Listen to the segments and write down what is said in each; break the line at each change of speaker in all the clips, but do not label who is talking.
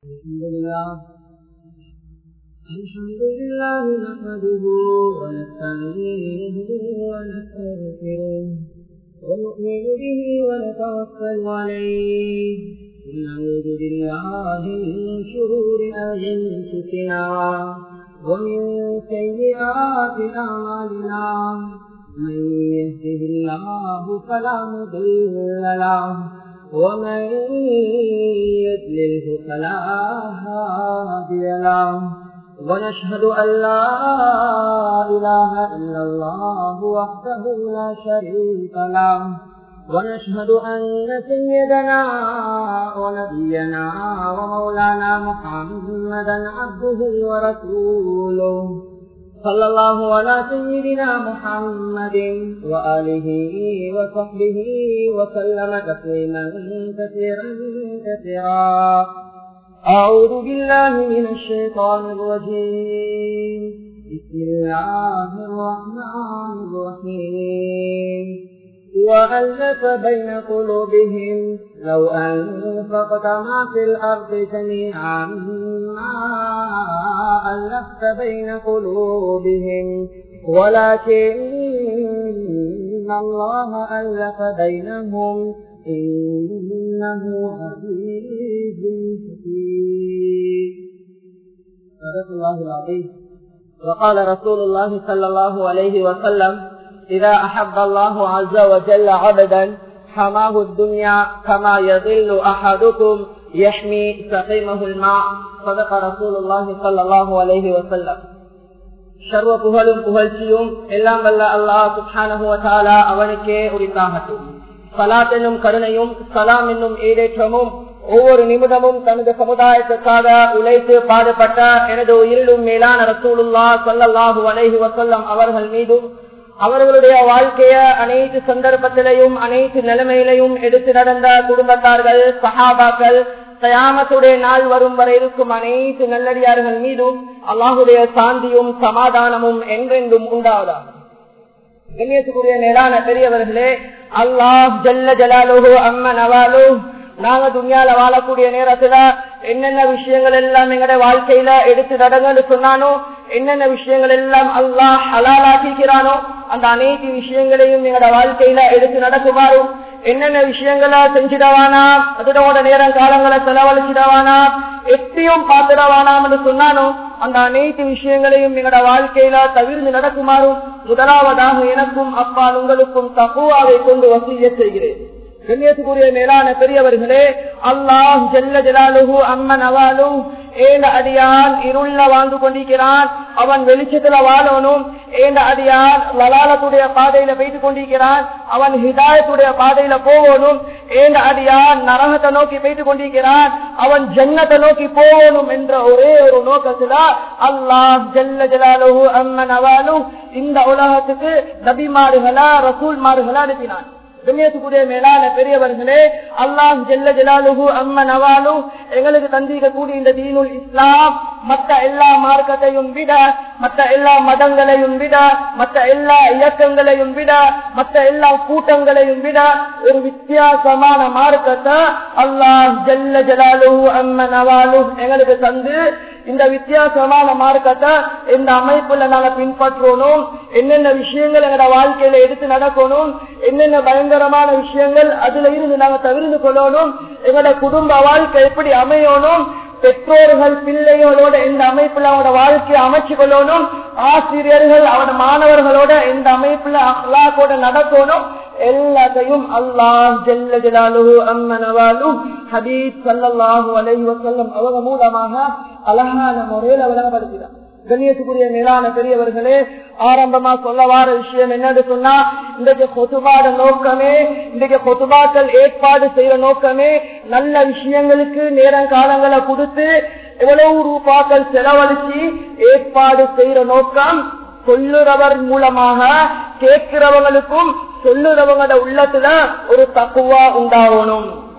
الحمد لله الحمد لله نحمده ونستعينه ونستغفره ونؤمن به ونتوكل عليه ونعوذ بالله من شرور انفسنا ومن سيئات اعمالنا من يهده الله فلا مضل له ومن يضلله فلا هادي له ونشهد أن لا إله إلا الله وحده لا شريك له ونشهد أن سيدنا ونبينا ومولانا محمدا عبده ورسوله صلى الله على سيدنا محمد وآله وصحبه وسلم تسليما كثيرا كثيرا أعوذ بالله من الشيطان الرجيم بسم الله الرحمن الرحيم وألف بين قلوبهم لو أنفقت ما في الأرض جميعا ما ألفت بين قلوبهم ولكن الله ألف بينهم إنه عزيز حكيم صدق الله العظيم وقال رسول الله صلى الله عليه وسلم إذا أحب الله عز وجل عبدا حماه الدنيا كما يظل أحدكم يحمي سقيمه الماء صدق رسول الله صلى الله عليه وسلم சர்வ புகழும் புகழ்ச்சியும் எல்லாம் வல்ல அல்லாஹ் சுப்ஹானஹுவதாலா அவனுக்கே உரித்தாகட்டும் சலாத் என்னும் கருணையும் சலாம் என்னும் ஈடேற்றமும் ஒவ்வொரு நிமிடமும் தனது சமுதாயத்துக்காக உழைத்து பாடுபட்ட எனது உயிரிலும் மேலான ரசூலுல்லா சொல்லல்லாஹு அலைஹி வசல்லம் அவர்கள் மீதும் அவர்களுடைய வாழ்க்கைய அனைத்து சந்தர்ப்பத்திலையும் அனைத்து நிலைமையிலையும் எடுத்து நடந்த குடும்பத்தார்கள் சஹாபாக்கள் தயாமத்துடைய நாள் வரும் வரை இருக்கும் அனைத்து நல்லடியார்கள் மீதும் அல்லாஹுடைய சாந்தியும் சமாதானமும் என்றென்றும் உண்டாவதா கண்ணியத்துக்குரிய நேரான பெரியவர்களே அல்லாஹ் ஜல்ல ஜலாலுஹு அம்ம நவாலு நாங்க துணியால வாழக்கூடிய நேரத்துல என்னென்ன விஷயங்கள் எல்லாம் எங்களுடைய வாழ்க்கையில எடுத்து நடங்கன்னு சொன்னானோ என்னென்ன விஷயங்கள் எல்லாம் அல்லாஹ் ஹலாலாக்கிக்கிறானோ அந்த அனைத்து விஷயங்களையும் எங்களோட வாழ்க்கையில எடுத்து நடக்குமாறும் என்னென்ன விஷயங்களை செஞ்சிடவானா அதோட நேரம் காலங்களை செலவழிச்சிடவானா எப்பயும் பார்த்துடவானாம் என்று சொன்னானோ அந்த அனைத்து விஷயங்களையும் எங்களோட வாழ்க்கையில தவிர்த்து நடக்குமாறும் முதலாவதாக எனக்கும் அப்பா உங்களுக்கும் தகுவாவை கொண்டு வசூலிய செய்கிறேன் கண்ணியத்துக்குரிய மேலான பெரியவர்களே அல்லாஹ் ஜெல்ல ஜலாலுஹு அம்மன் அவாலு ஏண்ட அடியான் இருள வாழ்ந்து கொண்டிருக்கிறான் அவன் வெளிச்சத்துல வாழணும் ஏண்ட அடியான் லலாலத்துடைய பாதையில பெய்து கொண்டிருக்கிறான் அவன் ஹிதாயத்துடைய பாதையில போகணும் ஏண்ட அடியான் நரகத்தை நோக்கி பெய்து கொண்டிருக்கிறான் அவன் ஜன்னத்தை நோக்கி போகணும் என்ற ஒரே ஒரு நோக்கத்துல அல்லாஹ் ஜெல்ல ஜலாலுஹு அம்மன் அவாலு இந்த உலகத்துக்கு நபிமாறுகளா ரசூல் மாறுகளா அனுப்பினான் கண்ணியத்துக்குரிய மேலான பெரியவர்களே அல்லாஹ் ஜெல்ல ஜலாலுகு அம்ம நவாலு எங்களுக்கு தந்திக்கக்கூடிய இந்த தீனுல் இஸ்லாம் மற்ற எல்லா மார்க்கத்தையும் விட மற்ற எல்லா மதங்களையும் விட மற்ற எல்லா இயக்கங்களையும் விட மற்ற எல்லா கூட்டங்களையும் விட ஒரு வித்தியாசமான மார்க்கத்தை அல்லாஹ் ஜெல்ல ஜலாலுகு அம்ம நவாலு எங்களுக்கு தந்து இந்த வித்தியாசமான மார்க்கத்தை இந்த அமைப்புல நாங்க பின்பற்றணும் என்னென்ன விஷயங்கள் எங்களோட வாழ்க்கையில எடுத்து நடக்கணும் என்னென்ன பயங்கரமான விஷயங்கள் அதுல இருந்து நாங்க தவிர்த்து கொள்ளணும் எங்களோட குடும்ப வாழ்க்கை எப்படி அமையணும் பெற்றோர்கள் பிள்ளைகளோட இந்த அமைப்புல அவனோட வாழ்க்கையை அமைச்சு கொள்ளணும் ஆசிரியர்கள் அவனோட மாணவர்களோட இந்த அமைப்புல அல்லாஹோட நடக்கணும் எல்லாத்தையும் அல்லாஹ் ஜெல்ல ஜலாலு அம்மனவாலு ஹபீப் சல்லாஹூ அலைஹி வசல்லம் அவங்க மூலமாக அழகான முறையில் விளங்கப்படுத்தினார் கண்ணியத்துக்குரிய மேலான பெரியவர்களே ஆரம்பமா சொல்ல வார விஷயம் என்னன்னு சொன்னா இன்றைக்கு கொத்துபாட நோக்கமே இன்றைக்கு கொத்துபாக்கள் ஏற்பாடு செய்யற நோக்கமே நல்ல விஷயங்களுக்கு நேரம் காலங்களை கொடுத்து எவ்வளவு ரூபாக்கள் செலவழிச்சு ஏற்பாடு செய்யற நோக்கம் சொல்லுறவர் மூலமாக கேட்கிறவங்களுக்கும் சொல்லுறவங்களோட உள்ளத்துல ஒரு தக்குவா உண்டாகணும்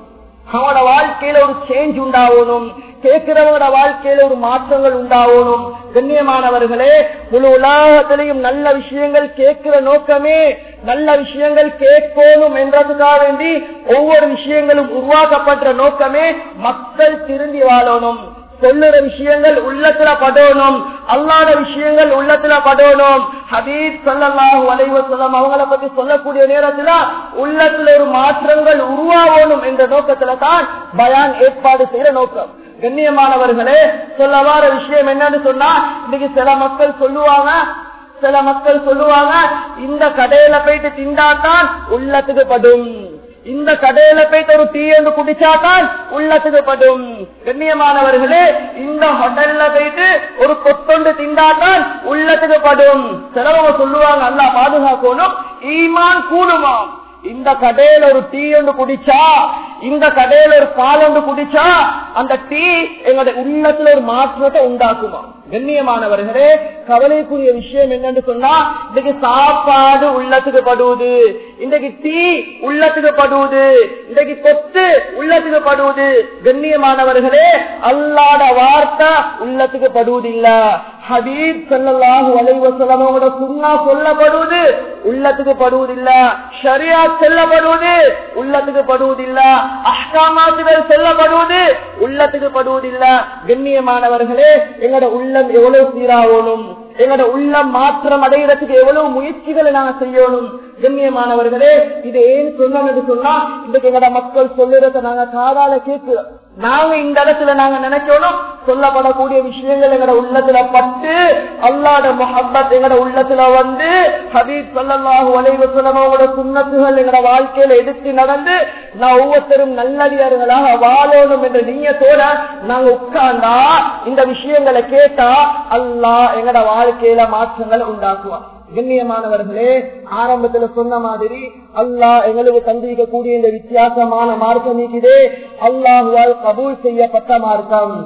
அவனோட வாழ்க்கையில ஒரு சேஞ்ச் உண்டாகணும் கேட்கிறவங்களோட வாழ்க்கையில ஒரு மாற்றங்கள் உண்டாகணும் கண்ணியமானவர்களே முழு உலகத்திலையும் நல்ல விஷயங்கள் கேட்கிற நோக்கமே நல்ல விஷயங்கள் கேட்கணும் என்றதுக்காக வேண்டி ஒவ்வொரு விஷயங்களும் உருவாக்கப்பட்ட நோக்கமே மக்கள் திரும்பி வாழணும் சொல்லுற விஷயங்கள் உள்ளத்துல படணும் அல்லாத விஷயங்கள் உள்ளத்துல படணும் ஹபீப் சல்லாஹூ அலைவசலம் அவங்கள பத்தி சொல்லக்கூடிய நேரத்துல உள்ளத்துல ஒரு மாற்றங்கள் உருவாகணும் என்ற நோக்கத்துல தான் பயான் ஏற்பாடு செய்யற நோக்கம் கண்ணியமானவர்களே சொல்ல வார விஷயம் என்னன்னு சொன்னா இன்னைக்கு சில மக்கள் சொல்லுவாங்க சில மக்கள் சொல்லுவாங்க இந்த கடையில போயிட்டு திண்டாதான் உள்ளத்துக்கு படும் இந்த கடையில போயிட்டு ஒரு டீ என்று குடிச்சாதான் உள்ளத்துக்கு படும் கண்ணியமானவர்களே இந்த ஹோட்டல்ல போயிட்டு ஒரு கொத்தொண்டு திண்டாதான் உள்ளத்துக்கு படும் சிலவங்க சொல்லுவாங்க அல்லா பாதுகாக்கணும் ஈமான் கூடுமா இந்த கடையில ஒரு டீ ஒன்று குடிச்சா இந்த கடையில ஒரு பால் ஒன்று குடிச்சா அந்த டீ எங்களுடைய உள்ளத்துல ஒரு மாற்றத்தை உண்டாக்குமா கண்ணியமானவர்களே கவலைக்குரிய விஷயம் என்னன்னு சொன்னா இன்னைக்கு சாப்பாடு உள்ளத்துக்கு படுவது இன்றைக்கு டீ உள்ளத்துக்கு படுவது இன்றைக்கு கொத்து உள்ளத்துக்கு படுவது கண்ணியமானவர்களே அல்லாட வார்த்தை உள்ளத்துக்கு படுவது இல்ல ஹபீப் சல்லாஹு அலைவசலமோட சுண்ணா சொல்லப்படுவது உள்ளத்துக்கு படுவதில்ல ஷரியா செல்லப்படுவது உள்ளத்துக்கு படுவதில்ல அஹ்காமாத்துகள் செல்லப்படுவது உள்ளத்துக்கு படுவதில்ல கண்ணியமானவர்களே எங்களோட உள்ளம் எவ்வளவு சீராகணும் எங்களோட உள்ளம் மாற்றம் அடைகிறதுக்கு எவ்வளவு முயற்சிகளை நாங்க செய்யணும் கண்ணியமானவர்களே இது ஏன் சொன்னோம் சொன்னா இன்றைக்கு எங்களோட மக்கள் சொல்லுறத நாங்க காதால கேட்கிறோம் நாங்க இந்த இடத்துல நாங்க நினைக்கணும் சொல்லப்படக்கூடிய விஷயங்கள் எங்கட உள்ளத்துல பட்டு அல்லாட முஹப்பத் எங்கட உள்ளத்துல வந்து ஹபீப் சல்லாஹு அலைவசலமோட சுண்ணத்துகள் எங்கட வாழ்க்கையில எடுத்து நடந்து நான் ஒவ்வொருத்தரும் நல்லடியார்களாக வாழணும் என்ற நீயத்தோட நாங்க உட்கார்ந்தா இந்த விஷயங்களை கேட்டா அல்லாஹ் எங்கட வாழ்க்கையில மாற்றங்களை உண்டாக்குவான் கண்ணியமானவர்களே ஆரம்பத்துல சொன்ன மாதிரி அல்லாஹ் எங்களுக்கு தந்திருக்கக்கூடிய இந்த வித்தியாசமான மார்க்கம் நீக்குதே அல்லாஹுவால் கபூல் செய்யப்பட்ட மார்க்கம்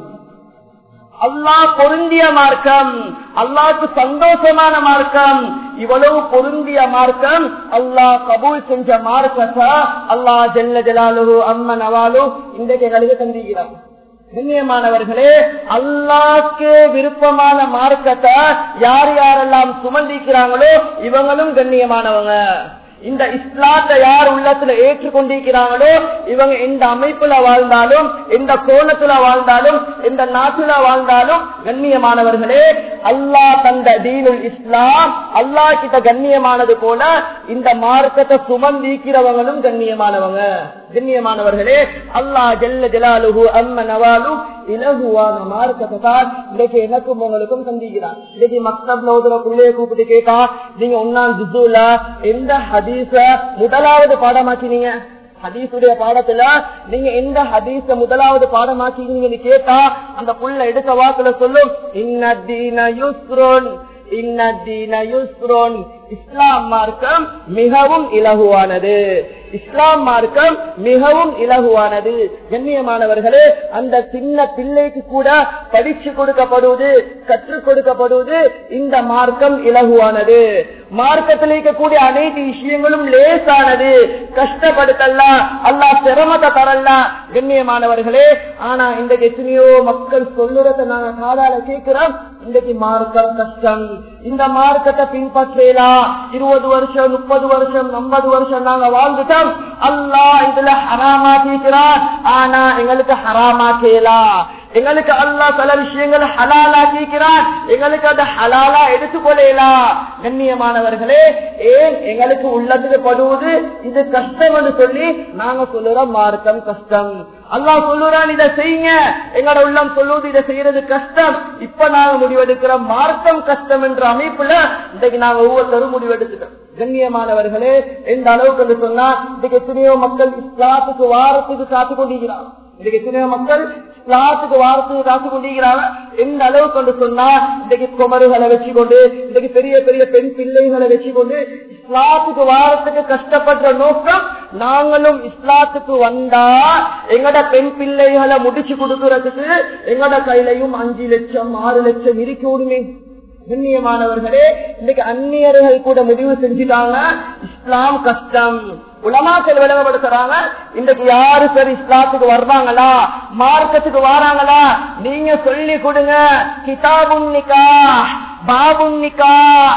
அல்லாஹ் பொருந்திய மார்க்கம் அல்லாஹ்க்கு சந்தோஷமான மார்க்கம் இவ்வளவு பொருந்திய மார்க்கம் அல்லாஹ் கபூல் செஞ்ச மார்க்கத்தை அல்லாஹ் ஜெல்ல ஜலாலு அம்மன் அவாலு இன்றைக்கு எங்களுக்கு தந்திருக்கிறான் கண்ணியமானவர்களே அல்லாக்கு விருப்பமான மார்க்கத்தை யார் யாரெல்லாம் சுமந்திக்கிறாங்களோ இவங்களும் கண்ணியமானவங்க இந்த இஸ்லாத்தை யார் உள்ளத்துல ஏற்றுக்கொண்டிருக்கிறாங்களோ இவங்க எந்த அமைப்புல வாழ்ந்தாலும் எந்த கோணத்துல வாழ்ந்தாலும் எந்த நாட்டுல வாழ்ந்தாலும் கண்ணியமானவர்களே அல்லாஹ் தந்த தீனுல் இஸ்லாம் அல்லாஹ் கிட்ட கண்ணியமானது போல இந்த மார்க்கத்தை சுமந்திக்கிறவங்களும் கண்ணியமானவங்க கண்ணியமானவர்களே அல்லாஹ் ஜெல்ல ஜலாலுஹு அம்ம நவாலு இலகுவான மார்க்கத்தை தான் இன்னைக்கு எனக்கும் உங்களுக்கும் சந்திக்கிறான் இன்னைக்கு மக்தப்ல ஓதுற பிள்ளைய கூப்பிட்டு கேட்டா நீங்க ஒன்னாம் ஜிசுல எந்த ஹதீஸ முதலாவது பாடமாக்கினீங்க ஹதீசுடைய பாடத்துல நீங்க எந்த ஹதீஸ முதலாவது பாடமாக்கினீங்கன்னு கேட்டா அந்த புள்ள எடுத்த வாக்குல சொல்லும் இன்னதீன யுஸ்ரோன் இன்னதீன யுஸ்ரோன் இஸ்லாம் மார்க்கம் மிகவும் இலகுவானது இஸ்லாம் மார்க்கம் மிகவும் இலகுவானது கண்ணியமானவர்களே அந்த சின்ன பிள்ளைக்கு கூட படிச்சு கொடுக்கப்படுவது கற்றுக் கொடுக்கப்படுவது இந்த மார்க்கம் இலகுவானது மார்க்கத்தில் இருக்கக்கூடிய அனைத்து விஷயங்களும் லேசானது கஷ்டப்படுத்தல்ல அல்லா சிரமத்தை தரல கண்ணியமானவர்களே ஆனா இன்றைக்கு எத்தனையோ மக்கள் சொல்லுறத நாங்க காதால கேட்கிறோம் இன்றைக்கு மார்க்கம் கஷ்டம் இந்த மார்க்கத்தை பின்பற்றலாம் இருபது வருஷம் முப்பது வருஷம் ஐம்பது வருஷம் நாங்க வாழ்ந்துட்டோம் அல்லா இதுல ஹராமாக்கிக்கிறான் ஆனா எங்களுக்கு ஹராமாக்கலாம் எங்களுக்கு அல்லா பல விஷயங்கள் ஹலாலாக்கிக்கிறான் எங்களுக்கு அது ஹலாலா எடுத்துக்கொள்ளலாம் கண்ணியமானவர்களே ஏன் எங்களுக்கு உள்ளத்துக்கு படுவது இது கஷ்டம் என்று சொல்லி நாங்க சொல்லுறோம் மார்க்கம் கஷ்டம் அல்லாஹ் சொல்லுறான் இதை செய்யுங்க எங்களோட உள்ளம் சொல்லுவது இதை செய்யறது கஷ்டம் இப்ப நாங்க முடிவெடுக்கிறோம் மார்க்கம் கஷ்டம் என்ற அமைப்புல இன்றைக்கு நாங்க ஒவ்வொருத்தரும் முடிவெடுத்துட்டோம் கண்ணியமானவர்களே எந்த அளவுக்கு என்று சொன்னா இன்னைக்கு எத்தனையோ மக்கள் இஸ்லாத்துக்கு வாரத்துக்கு காத்து கொண்டிருக்கிறார் இன்னைக்கு எத்தனையோ மக்கள் இஸ்லாத்துக்கு வாரத்துக்கு காத்து கொண்டிருக்கிறாங்க எந்த அளவுக்கு என்று சொன்னா இன்னைக்கு குமருகளை வச்சு கொண்டு இன்னைக்கு பெரிய பெரிய பெண் பிள்ளைகளை வச்சு கொண்டு இஸ்லாத்துக்கு வாரத்துக்கு கஷ்டப்படுற நோக்கம் நாங்களும் இஸ்லாத்துக்கு வந்தா எங்கட பெண் பிள்ளைகளை முடிச்சு கொடுக்கறதுக்கு எங்கட கையிலையும் அஞ்சு லட்சம் ஆறு லட்சம் இருக்கணுமே கண்ணியமானவர்களே இன்னைக்கு அந்நியர்கள் கூட முடிவு செஞ்சுட்டாங்க இஸ்லாம் கஷ்டம் உலமாக்கள் விளங்கப்படுத்துறாங்க இன்றைக்கு யாரு சரி இஸ்லாத்துக்கு வர்றாங்களா மார்க்கத்துக்கு வராங்களா நீங்க சொல்லி கொடுங்க கிதாபுன்னிக்கா பாபுன்னிக்கா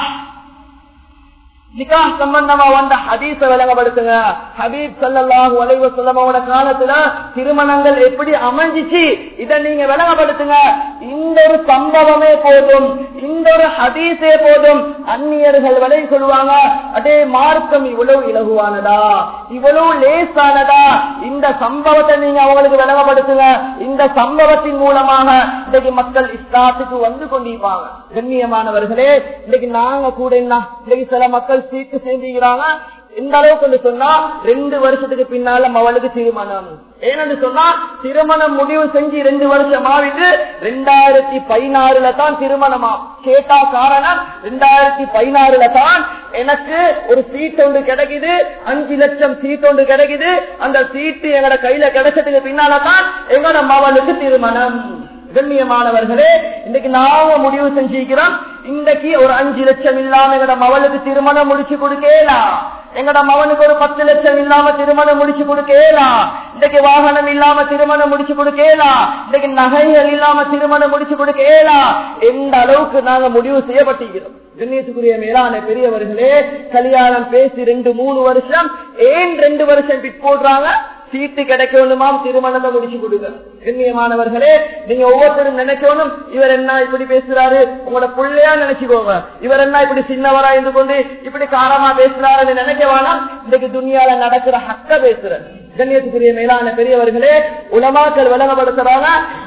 நிக்கா சம்பந்தமா வந்த ஹதீஸ விளங்கப்படுத்துங்க ஹபீப் சல்லாஹூ அலைவ சொல்லமோட காலத்துல திருமணங்கள் எப்படி அமைஞ்சிச்சு இத நீங்க விளங்கப்படுத்துங்க இந்த ஒரு சம்பவமே போதும் இந்த ஒரு ஹதீஸே போதும் அந்நியர்கள் விலை சொல்லுவாங்க அதே மார்க்கம் இவ்வளவு இலகுவானதா இவ்வளவு லேசானதா இந்த சம்பவத்தை நீங்க அவங்களுக்கு விளங்கப்படுத்துங்க இந்த சம்பவத்தின் மூலமாக இன்னைக்கு மக்கள் இஸ்லாத்துக்கு வந்து கொண்டிருப்பாங்க கண்ணியமானவர்களே இன்னைக்கு நாங்க கூட என்ன இன்னைக்கு சில மக்கள் சீட்டு சேர்ந்துக்கிறாங்க இந்த அளவுக்கு சொன்னா ரெண்டு வருஷத்துக்கு பின்னால அவளுக்கு திருமணம் ஏன்னு சொன்னா திருமணம் முடிவு செஞ்சு ரெண்டு வருஷம் ஆகிட்டு ரெண்டாயிரத்தி பதினாறுல தான் திருமணமா கேட்டா காரணம் ரெண்டாயிரத்தி பதினாறுல தான் எனக்கு ஒரு சீட் ஒன்று கிடைக்குது அஞ்சு லட்சம் சீட் ஒன்று கிடைக்குது அந்த சீட்டு எங்கட கையில கிடைச்சதுக்கு பின்னால தான் எங்கட மவளுக்கு திருமணம் கண்ணியமானவர்களே இன்னைக்கு நாம முடிவு செஞ்சிருக்கிறோம் இன்றைக்கு ஒரு அஞ்சு லட்சம் இல்லாம எங்கட மவளுக்கு திருமணம் முடிச்சு கொடுக்கலாம் எங்கட மவனுக்கு ஒரு பத்து லட்சம் இல்லாம திருமணம் முடிச்சு கொடுக்கலாம் இன்றைக்கு வாகனம் இல்லாம திருமணம் முடிச்சு கொடுக்கலாம் இன்றைக்கு நகைகள் இல்லாம திருமணம் முடிச்சு கொடுக்கலாம் எந்த அளவுக்கு நாங்க முடிவு செய்யப்பட்டிருக்கிறோம் கண்ணியத்துக்குரிய மேலான பெரியவர்களே கல்யாணம் பேசி ரெண்டு மூணு வருஷம் ஏன் ரெண்டு வருஷம் பிட் போடுறாங்க சீட்டு கிடைக்கணுமாம் திருமணத்தை முடிச்சு கொடுங்க கண்ணியமானவர்களே நீங்க ஒவ்வொருத்தரும் நினைக்கணும் இவர் என்ன இப்படி பேசுறாரு உங்களோட பிள்ளையா நினைச்சுக்கோங்க இவர் என்ன இப்படி சின்னவரா இருந்து கொண்டு இப்படி காரமா பேசுறாருன்னு நினைக்க வேணாம் இன்னைக்கு துணியால நடக்கிற ஹக்க பேசுற கண்ணியத்துக்குரிய மேலான பெரியவர்களே உலமாக்கள் விளங்கப்படுத்துறாங்க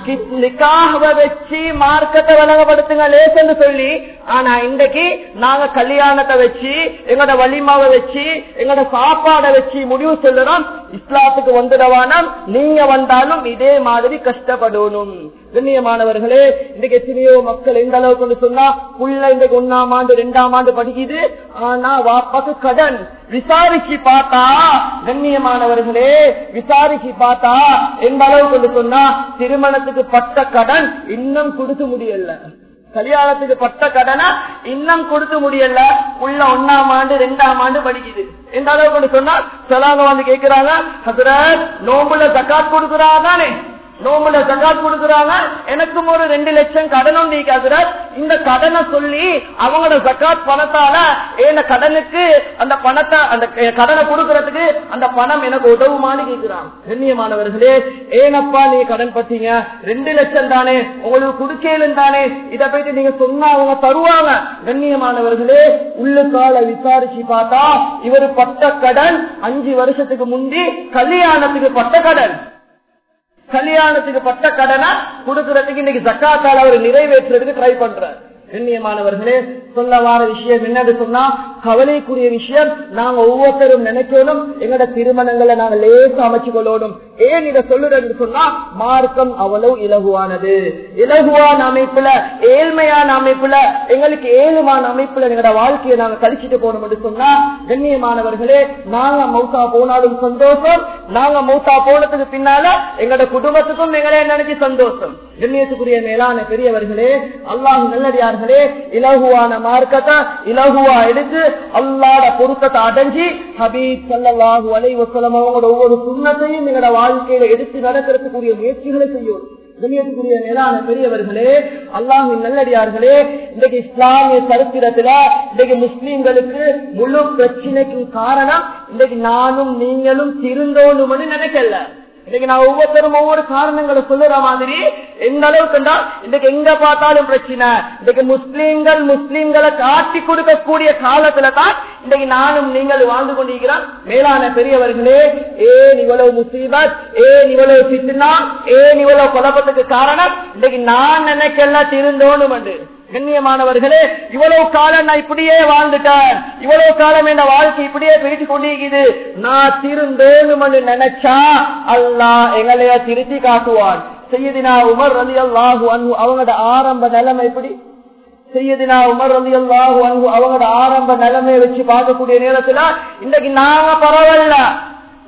நிக்காக வச்சு மார்க்கத்தை விளங்கப்படுத்துங்க லேசன்னு சொல்லி ஆனா இன்றைக்கு நாங்க கல்யாணத்தை வச்சு எங்கட வலிமாவை வச்சு எங்கட சாப்பாடை வச்சு முடிவு சொல்லுறோம் இஸ்லாத்துக்கு வந்துடவானம் நீங்க வந்தாலும் இதே மாதிரி கஷ்டப்படணும் கண்ணியமானவர்களே இன்னைக்கு எத்தனையோ மக்கள் எந்த அளவுக்கு சொன்னா புள்ள இன்றைக்கு ஒன்னாம் ஆண்டு ரெண்டாம் ஆண்டு படிக்குது ஆனா வாப்பாக்கு கடன் விசாரிச்சு பார்த்தா கண்ணியமானவர்களே விசாரிச்சு பார்த்தா எந்த அளவுக்கு சொன்னா திருமணத்துக்கு பட்ட கடன் இன்னும் கொடுக்க முடியல கல்யாணத்துக்கு பட்ட கடனை இன்னும் கொடுக்க முடியல உள்ள ஒன்னாம் ஆண்டு ரெண்டாம் ஆண்டு படிக்குது எந்த அளவுக்கு சொன்னா சிலவங்க வந்து கேக்குறாங்க ஹசரத் நோம்புல ஜக்காத் கொடுக்குறாங்க தானே நோம்புல ஜக்காத் கொடுக்குறாங்க எனக்கும் ஒரு ரெண்டு லட்சம் கடன் ஒன்று ஹசரத் இந்த கடனை சொல்லி அவங்களோட ஜக்காத் பணத்தால ஏன கடனுக்கு அந்த பணத்தை அந்த கடனை கொடுக்கறதுக்கு அந்த பணம் எனக்கு உதவுமான்னு கேட்கிறான் கண்ணியமானவர்களே ஏனப்பா நீ கடன் பத்தீங்க ரெண்டு லட்சம் தானே உங்களுக்கு குடுக்கலும் தானே இதை போயிட்டு நீங்க சொன்னா அவங்க தருவாங்க கண்ணியமானவர்களே உள்ளுக்கால விசாரிச்சு பார்த்தா இவர் பட்ட கடன் அஞ்சு வருஷத்துக்கு முந்தி கல்யாணத்துக்கு பட்ட கடன் கல்யாணத்துக்கு பட்ட கடனை கொடுக்கறதுக்கு இன்னைக்கு ஜக்காத்தால அவர் நிறைவேற்றுறதுக்கு ட்ரை பண்றார் கண்ணியமானவர்களே சொல்ல வார விஷயம் என்னன்னு சொன்னா கவலைக்குரிய விஷயம் நாங்க ஒவ்வொருத்தரும் நினைக்கணும் எங்கட திருமணங்களை நாங்க லேசா அமைச்சு கொள்ளணும் ஏன் இதை சொல்லுறேன்னு சொன்னா மார்க்கம் அவ்வளவு இலகுவானது இலகுவான அமைப்புல ஏழ்மையான அமைப்புல எங்களுக்கு ஏழுமான அமைப்புல எங்களோட வாழ்க்கையை நாங்க கழிச்சுட்டு போனோம் என்று சொன்னா கண்ணியமானவர்களே நாங்க மௌத்தா போனாலும் சந்தோஷம் நாங்க மௌத்தா போனதுக்கு பின்னால எங்களோட குடும்பத்துக்கும் எங்களே நினைச்சு சந்தோஷம் கண்ணியத்துக்குரிய மேலான பெரியவர்களே அல்லாஹ் நல்லடியார்களே இலகுவான மார்க்கத்தை இலகுவா எடுத்து அல்லாட பொருத்தத்தை அடைஞ்சி ஹபீப் சல்லாஹூ அலைவசலம் அவங்களோட ஒவ்வொரு சுண்ணத்தையும் எங்களோட வாழ்க்கையில எடுத்து நடக்கிறதுக்குரிய முயற்சிகளை செய்யும் கண்ணியத்துக்குரிய மேலான பெரியவர்களே அல்லாஹின் நல்லடியார்களே இன்றைக்கு இஸ்லாமிய சரித்திரத்துல இன்றைக்கு முஸ்லீம்களுக்கு முழு பிரச்சனைக்கு காரணம் இன்றைக்கு நானும் நீங்களும் திருந்தோணும்னு நினைக்கல இன்னைக்கு நான் ஒவ்வொருத்தரும் ஒவ்வொரு காரணங்களை சொல்லுற மாதிரி எந்த அளவுக்குண்டா இன்னைக்கு எங்க பார்த்தாலும் பிரச்சனை இன்னைக்கு முஸ்லீம்கள் முஸ்லீம்களை காட்டி கொடுக்கக்கூடிய காலத்துல தான் இன்னைக்கு நானும் நீங்கள் வாழ்ந்து கொண்டிருக்கிறோம் மேலான பெரியவர்களே ஏன் இவ்வளவு முசீபத் ஏன் இவ்வளவு சித்தினா ஏன் இவ்வளவு குழப்பத்துக்கு காரணம் இன்னைக்கு நான் நினைக்கல திருந்தோணும் என்று கண்ணியமானவர்களே இவ்வளவு காலம் நான் இப்படியே வாழ்ந்துட்டேன் இவ்வளவு காலம் என் வாழ்க்கை இப்படியே போயிட்டு கொண்டிருக்குது நான் திருந்தேனும் நினைச்சா அல்லா எங்களைய திருத்தி காட்டுவான் செய்யதினா உமர் ரலி அல்லாஹு அன்பு அவங்களோட ஆரம்ப நிலைமை எப்படி செய்யதினா உமர் ரலி அல்லாஹு அன்பு அவங்களோட ஆரம்ப நிலைமையை வச்சு பார்க்கக்கூடிய நேரத்துல இன்னைக்கு நாங்க பரவாயில்ல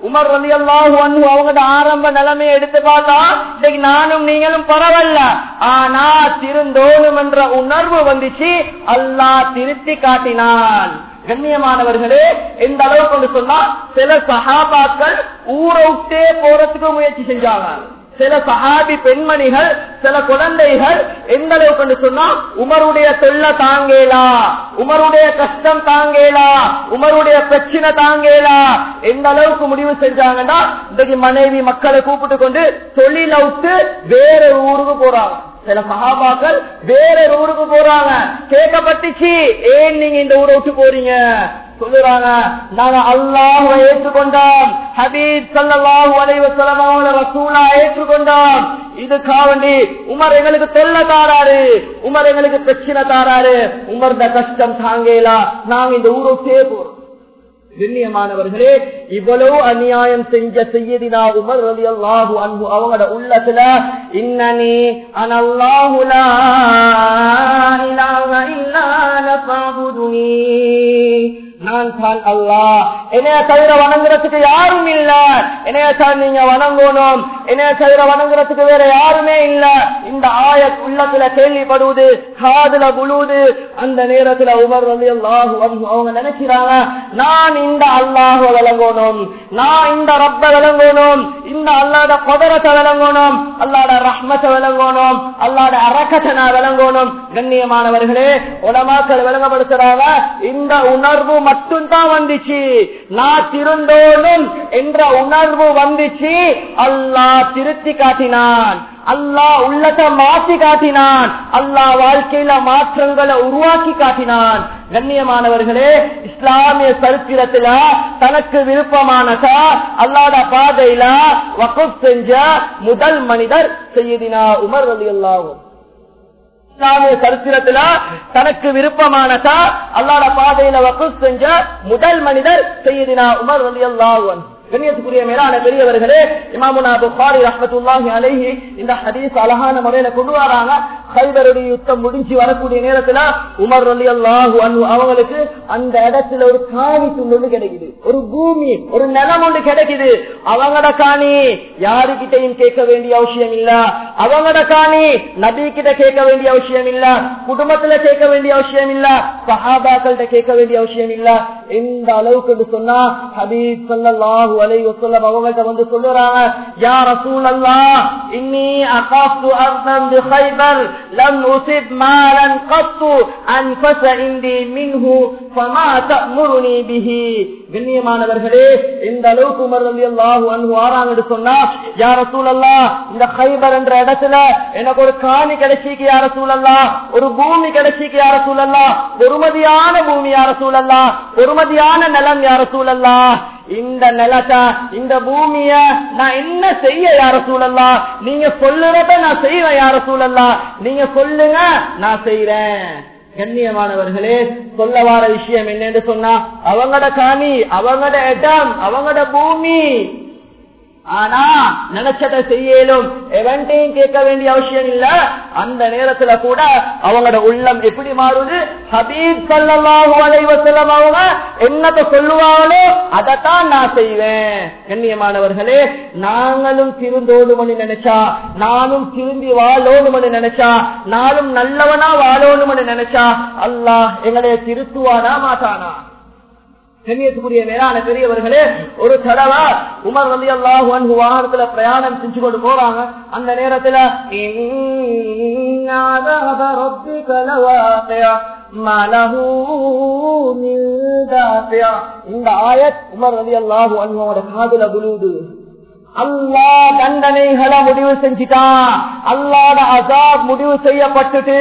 உமர் ரலி அல்லாஹு அவங்களோட ஆரம்ப நிலைமையை எடுத்து பார்த்தா இன்னைக்கு நானும் நீங்களும் பரவாயில்ல ஆனா திருந்தோணும் என்ற உணர்வு வந்துச்சு அல்லாஹ் திருத்தி காட்டினான் கண்ணியமானவர்களே எந்த அளவுக்கு கொண்டு சொன்னா சில சஹாபாக்கள் ஊரை விட்டே போறதுக்கு முயற்சி செஞ்சாங்க சில சஹாபி பெண்மணிகள் சில குழந்தைகள் எந்த அளவுக்கு கொண்டு சொன்னா உமருடைய தொல்லை தாங்கேலா உமருடைய கஷ்டம் தாங்கேலா உமருடைய பிரச்சனை தாங்கேலா எந்த அளவுக்கு முடிவு செஞ்சாங்கன்னா இன்றைக்கு மனைவி மக்களை கூப்பிட்டு கொண்டு தொழில விட்டு வேற ஊருக்கு போறாங்க சில சகாபாக்கள் வேற ஊருக்கு போறாங்க கேட்கப்பட்டுச்சு ஏன் நீங்க இந்த ஊரை விட்டு போறீங்க சொல்லுறாங்க நாங்க அல்லாஹ் ஏற்றுக்கொண்டோம் ஹபீப் சல்லாஹூ அலைவசலம் அவங்கள ரசூலா ஏற்றுக்கொண்டோம் இதுக்காண்டி உமர் எங்களுக்கு தொல்ல தாராரு உமர் எங்களுக்கு பிரச்சனை தாராரு உமர் இந்த கஷ்டம் தாங்கலா நாங்க இந்த ஊரை விட்டே போறோம் கண்ணியமானவர்களே இவ்வளவு அநியாயம் செஞ்ச செய்யதினா உமர் ரலி அல்லாஹு அன்பு அவங்களோட உள்ளத்துல இன்னனி அனல்லாஹுலா இலாஹ இல்லா நஃபஅபுதுனி நான் தான் அல்லாஹ் என்னைய தவிர வணங்குறதுக்கு யாரும் இல்ல என்னைய தான் நீங்க வணங்கணும் என்னைய தவிர வணங்குறதுக்கு வேற யாருமே இல்ல இந்த ஆய உள்ளத்துல கேள்விப்படுவது காதுல புழுது அந்த நேரத்துல உமர் வந்து அல்லாஹு அவங்க நினைக்கிறாங்க நான் இந்த அல்லாஹ விளங்கணும் நான் இந்த ரப்ப விளங்கணும் இந்த அல்லாட கொதரத்தை விளங்கணும் அல்லாட ரஹ்மத்தை விளங்கணும் அல்லாட அரக்கத்தை நான் விளங்கணும் கண்ணியமானவர்களே உலமாக்கள் விளங்கப்படுத்துறாங்க இந்த உணர்வு மட்டும்தான் வந்துச்சு நான் திருந்தோனும் என்ற உணர்வு வந்துச்சு அல்லாஹ் திருத்தி காட்டினான் அல்லாஹ் உள்ளத்தை மாற்றி காட்டினான் அல்லாஹ் வாழ்க்கையில மாற்றங்களை உருவாக்கி காட்டினான் கண்ணியமானவர்களே இஸ்லாமிய சரித்திரத்துல தனக்கு விருப்பமானதா அல்லாட பாதையில வகுப் செஞ்ச முதல் மனிதர் செய்தினா உமர் அலி அல்லாவும் இஸ்லாமிய சரித்திரத்துல தனக்கு விருப்பமானதா அல்லாட பாதையில வகுப் செஞ்ச முதல் மனிதர் செய்தினா உமர் அலி அல்லாவன் கண்ணியத்துக்குரிய மேலான பெரியவர்களே இமாமுனா புகாரி ரஹமத்துல்லாஹி அலைஹி இந்த ஹதீஸ் அழகான முறையில கொண்டு வராங்க ஹைபருடைய யுத்தம் முடிஞ்சு வரக்கூடிய நேரத்துல உமர் அலி அல்லாஹு அவங்களுக்கு அந்த இடத்துல ஒரு காணி துண்டு கிடைக்குது ஒரு பூமி ஒரு நிலம் ஒன்று கிடைக்குது அவங்களோட காணி யாருக்கிட்டையும் கேட்க வேண்டிய அவசியம் இல்ல அவங்களோட காணி நபி கிட்ட கேட்க வேண்டிய அவசியம் இல்ல குடும்பத்துல கேட்க வேண்டிய அவசியம் இல்ல சஹாபாக்கள்கிட்ட கேட்க வேண்டிய அவசியம் இல்ல எந்த அளவுக்கு சொன்னா ஹபீப் சல்லாஹூ அலை வசல்லம் அவங்கள்ட்ட வந்து சொல்லுறாங்க யா ரசூல் அல்லா இன்னி அகாஃப்து அர்தம் பிஹைபர் லம் உசிப் மாலன் கத்து அன்ஃபஸ இந்தி மின்ஹு ஃபமா தஅமுருனி பிஹி கண்ணியமானவர்களே இந்த அளவுக்கு உமர் ரலியல்லாஹு அன்ஹு வாராங்கன்னு சொன்னா யா ரசூல் அல்லா இந்த ஹைபர் என்ற இடத்துல எனக்கு ஒரு காணி கிடைச்சிக்கு யா ரசூல் அல்லா ஒரு பூமி கிடைச்சிக்கு யா ரசூல் அல்லா பொறுமதியான பூமி யா ரசூல் அல்லா பொறுமதியான நிலம் யா ரசூல் அல்லா இந்த நிலத்தை இந்த பூமிய நான் என்ன செய்ய யார சூழல்லா நீங்க சொல்லுறத நான் செய்வேன் யார சூழல்லா நீங்க சொல்லுங்க நான் செய்யறேன் கண்ணியமானவர்களே சொல்ல வார விஷயம் என்னன்னு சொன்னா அவங்களோட காணி அவங்களோட இடம் அவங்களோட பூமி ஆனா நினைச்சதை செய்யலும் எவன்ட்டையும் கேட்க வேண்டிய அவசியம் இல்ல அந்த நேரத்துல கூட அவங்களோட உள்ளம் எப்படி மாறுது ஹபீப் சல்லாஹூ அலைவசல்லம் அவங்க என்னத்தை சொல்லுவாங்களோ அதைத்தான் நான் செய்வேன் கண்ணியமானவர்களே நாங்களும் திருந்தோணுமனு நினைச்சா நானும் திரும்பி வாழோணுமனு நினைச்சா நானும் நல்லவனா வாழோணுமனு நினைச்சா அல்லாஹ் எங்களைய திருத்துவானா மாட்டானா கண்ணியத்துக்குரிய மேலான பெரியவர்களே ஒரு தடவை உமர் வந்து அல்லாஹு அன்பு வாகனத்துல பிரயாணம் செஞ்சு கொண்டு போறாங்க அந்த நேரத்துல இந்த ஆயத் உமர் வந்து அல்லாஹு அன்போட காதுல புழுது அல்லா தண்டனைகளை முடிவு செஞ்சிட்டான் அல்லாட அசாப் முடிவு செய்யப்பட்டுட்டு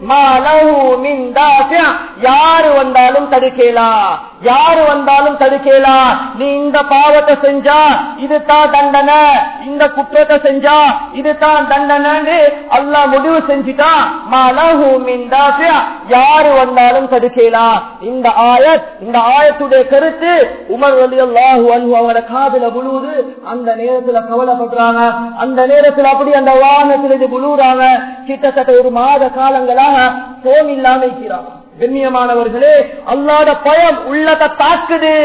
யாரு வந்தாலும் தடுக்கலாம் யாரு வந்தாலும் தடுக்கலாம் நீ இந்த பாவத்தை செஞ்சா இதுதான் தண்டனை இந்த குற்றத்தை செஞ்சா இதுதான் தண்டனை அல்லா முடிவு செஞ்சுட்டான் யாரு வந்தாலும் தடுக்கலாம் இந்த ஆயத் இந்த ஆயத்துடைய கருத்து உமர் வலி அல்லாஹு அவங்களோட காதுல முழுவது அந்த நேரத்தில் நேரத்துல கவலைப்படுறாங்க அந்த நேரத்தில் அப்படி அந்த வாகனத்தில் இது புழுறாங்க கிட்டத்தட்ட ஒரு மாத காலங்களாக போன் இல்லாம இருக்கிறாங்க கண்ணியமானவர்களே அல்லாத பயம் உள்ளத தாக்குது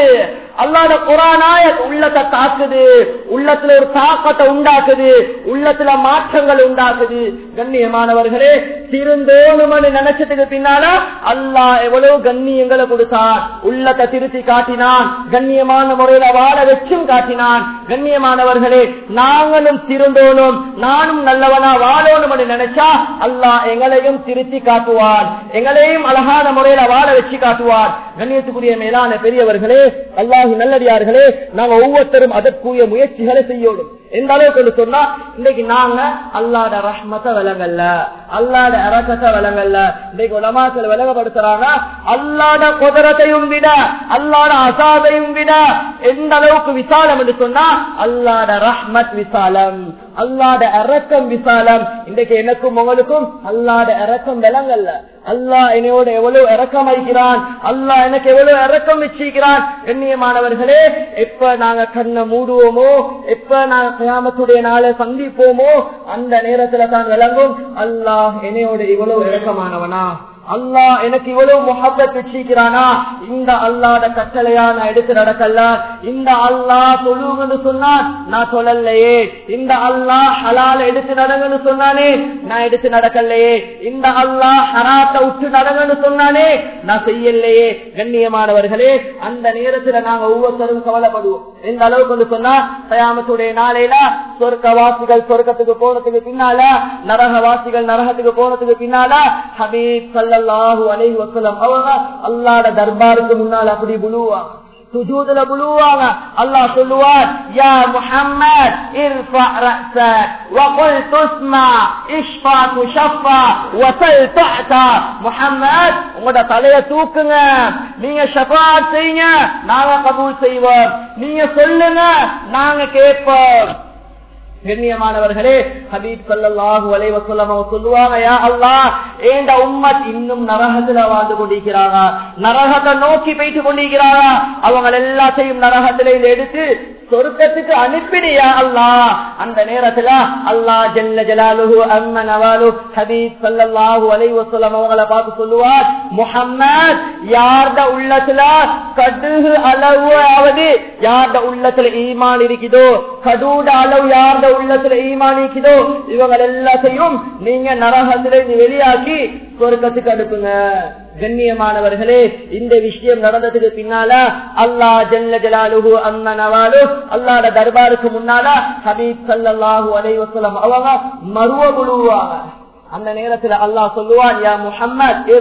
அல்லாட குரானாய உள்ளத்தை தாக்குது உள்ளத்துல ஒரு தாக்கத்தை உண்டாக்குது உள்ளத்துல மாற்றங்கள் உண்டாக்குது கண்ணியமானவர்களே திருந்தோணுமனு நினைச்சதுக்கு பின்னால அல்லாஹ் எவ்வளவு கண்ணியங்களை கொடுத்தான் உள்ளத்தை திருத்தி காட்டினான் கண்ணியமான முறையில வாழ வச்சும் காட்டினான் கண்ணியமானவர்களே நாங்களும் திருந்தோனும் நானும் நல்லவனா வாழணும் நினைச்சா அல்லாஹ் எங்களையும் திருத்தி காட்டுவான் எங்களையும் அழகான முறையில வாழ வச்சு காட்டுவான் கண்ணியத்துக்குரிய மேலான பெரியவர்களே அல்லாஹி நல்லடியார்களே நாங்க ஒவ்வொருத்தரும் அதற்குரிய முயற்சிகளை செய்யணும் எந்த அளவுக்கு சொன்னா இன்னைக்கு நாங்க அல்லாட ரஹ்மத்தை விளங்கல்ல அல்லாட அரக்கத்தை விளங்கல்ல இன்னைக்கு உலமாக்கள் விளங்கப்படுத்துறாங்க அல்லாட குதிரத்தையும் விட அல்லாட அசாதையும் விட எந்த அளவுக்கு விசாலம் என்று சொன்னா அல்லாட ரஹ்மத் விசாலம் அல்லாட அரக்கம் விசாலம் இன்றைக்கு எனக்கும் உங்களுக்கும் அல்லாட அரக்கம் விளங்கல்ல அல்லாஹ் என்னையோட எவ்வளவு இறக்கம் வைக்கிறான் அல்லாஹ் எனக்கு எவ்வளவு இறக்கம் வச்சிருக்கிறான் கண்ணியமானவர்களே எப்ப நாங்க கண்ணை மூடுவோமோ எப்ப நாங்க கியாமத்துடைய நாளை சந்திப்போமோ அந்த நேரத்துல தான் விளங்கும் அல்லாஹ் என்னையோட இவ்வளவு இறக்கமானவனா அல்லாஹ் எனக்கு இவ்வளவு முகப்பத் வச்சிருக்கிறானா இந்த அல்லாத கட்டளையா நான் எடுத்து நடக்கல இந்த அல்லாஹ் தொழுவுன்னு சொன்னான் நான் சொல்லலையே இந்த அல்லாஹ் ஹலால எடுத்து நடங்கன்னு சொன்னானே நான் எடுத்து நடக்கலையே இந்த அல்லாஹ் ஹராத்த விட்டு நடங்கன்னு சொன்னானே நான் செய்யலையே கண்ணியமானவர்களே அந்த நேரத்துல நாங்க ஒவ்வொருத்தரும் கவலைப்படுவோம் எந்த அளவுக்கு வந்து சொன்னா கயாமத்துடைய நாளையில சொர்க்கவாசிகள் சொர்க்கத்துக்கு போனதுக்கு பின்னால நரகவாசிகள் நரகத்துக்கு போனதுக்கு பின்னால ஹபீப் சல்லாஹூ அலைஹி வசலம் அவங்க அல்லாட தர்பாருக்கு முன்னால் அப்படி புழுவா சுஜூதுல புழுவாங்க அல்லாஹ் சொல்லுவார் யா முஹம்மத் இர்ஃபா ரஅஸக் வகுல் துஸ்மா இஷ்ஃபா துஷஃபா வஸல் துஅதா முஹம்மத் உங்களோட தலைய தூக்குங்க நீங்க ஷஃபாத் செய்யுங்க நாங்க கபூல் செய்வோம் நீங்க சொல்லுங்க நாங்க கேட்போம் கண்ணியமானவர்களே ஹபீப் சல்லாஹு அலைவசல்லம் சொல்லுவாங்க யா அல்லாஹ் ஏண்ட உம்மத் இன்னும் நரகத்துல வாழ்ந்து கொண்டிருக்கிறாங்க நரகத்தை நோக்கி போயிட்டு கொண்டிருக்கிறாங்க அவங்க எல்லாத்தையும் நரகத்தில எடுத்து சொர்க்கத்துக்கு அனுப்பிடியா அல்லாஹ் அந்த நேரத்துல அல்லாஹ் ஜல்ல ஜலாலுஹு அம்ம நவாலு ஹபீப் சல்லல்லாஹு அலைஹி வஸல்லம் அவங்கள பார்த்து சொல்லுவார் முஹம்மத் யார்ட உள்ளத்துல கடுகு அளவு ஆவது யார்ட உள்ளத்துல ஈமான் இருக்குதோ கடூட அளவு யார்ட உள்ளத்துல ஈமான் இருக்குதோ இவங்க எல்லாத்தையும் நீங்க நரகத்துல வெளியாக்கி சொர்க்கத்துக்கு அனுப்புங்க கண்ணியமானவர்களே இந்த விஷயம் நடந்ததுக்கு பின்னால அல்லா ஜல்ல ஜலாலுஹு அம்ம நவாலு அல்லாட தர்பாருக்கு முன்னால ஹபீப் சல்லாஹூ அலைவசலம் அவங்க மருவ குழுவாங்க அந்த நேரத்துல அல்லாஹ் சொல்லுவான் யா முஹம்மத்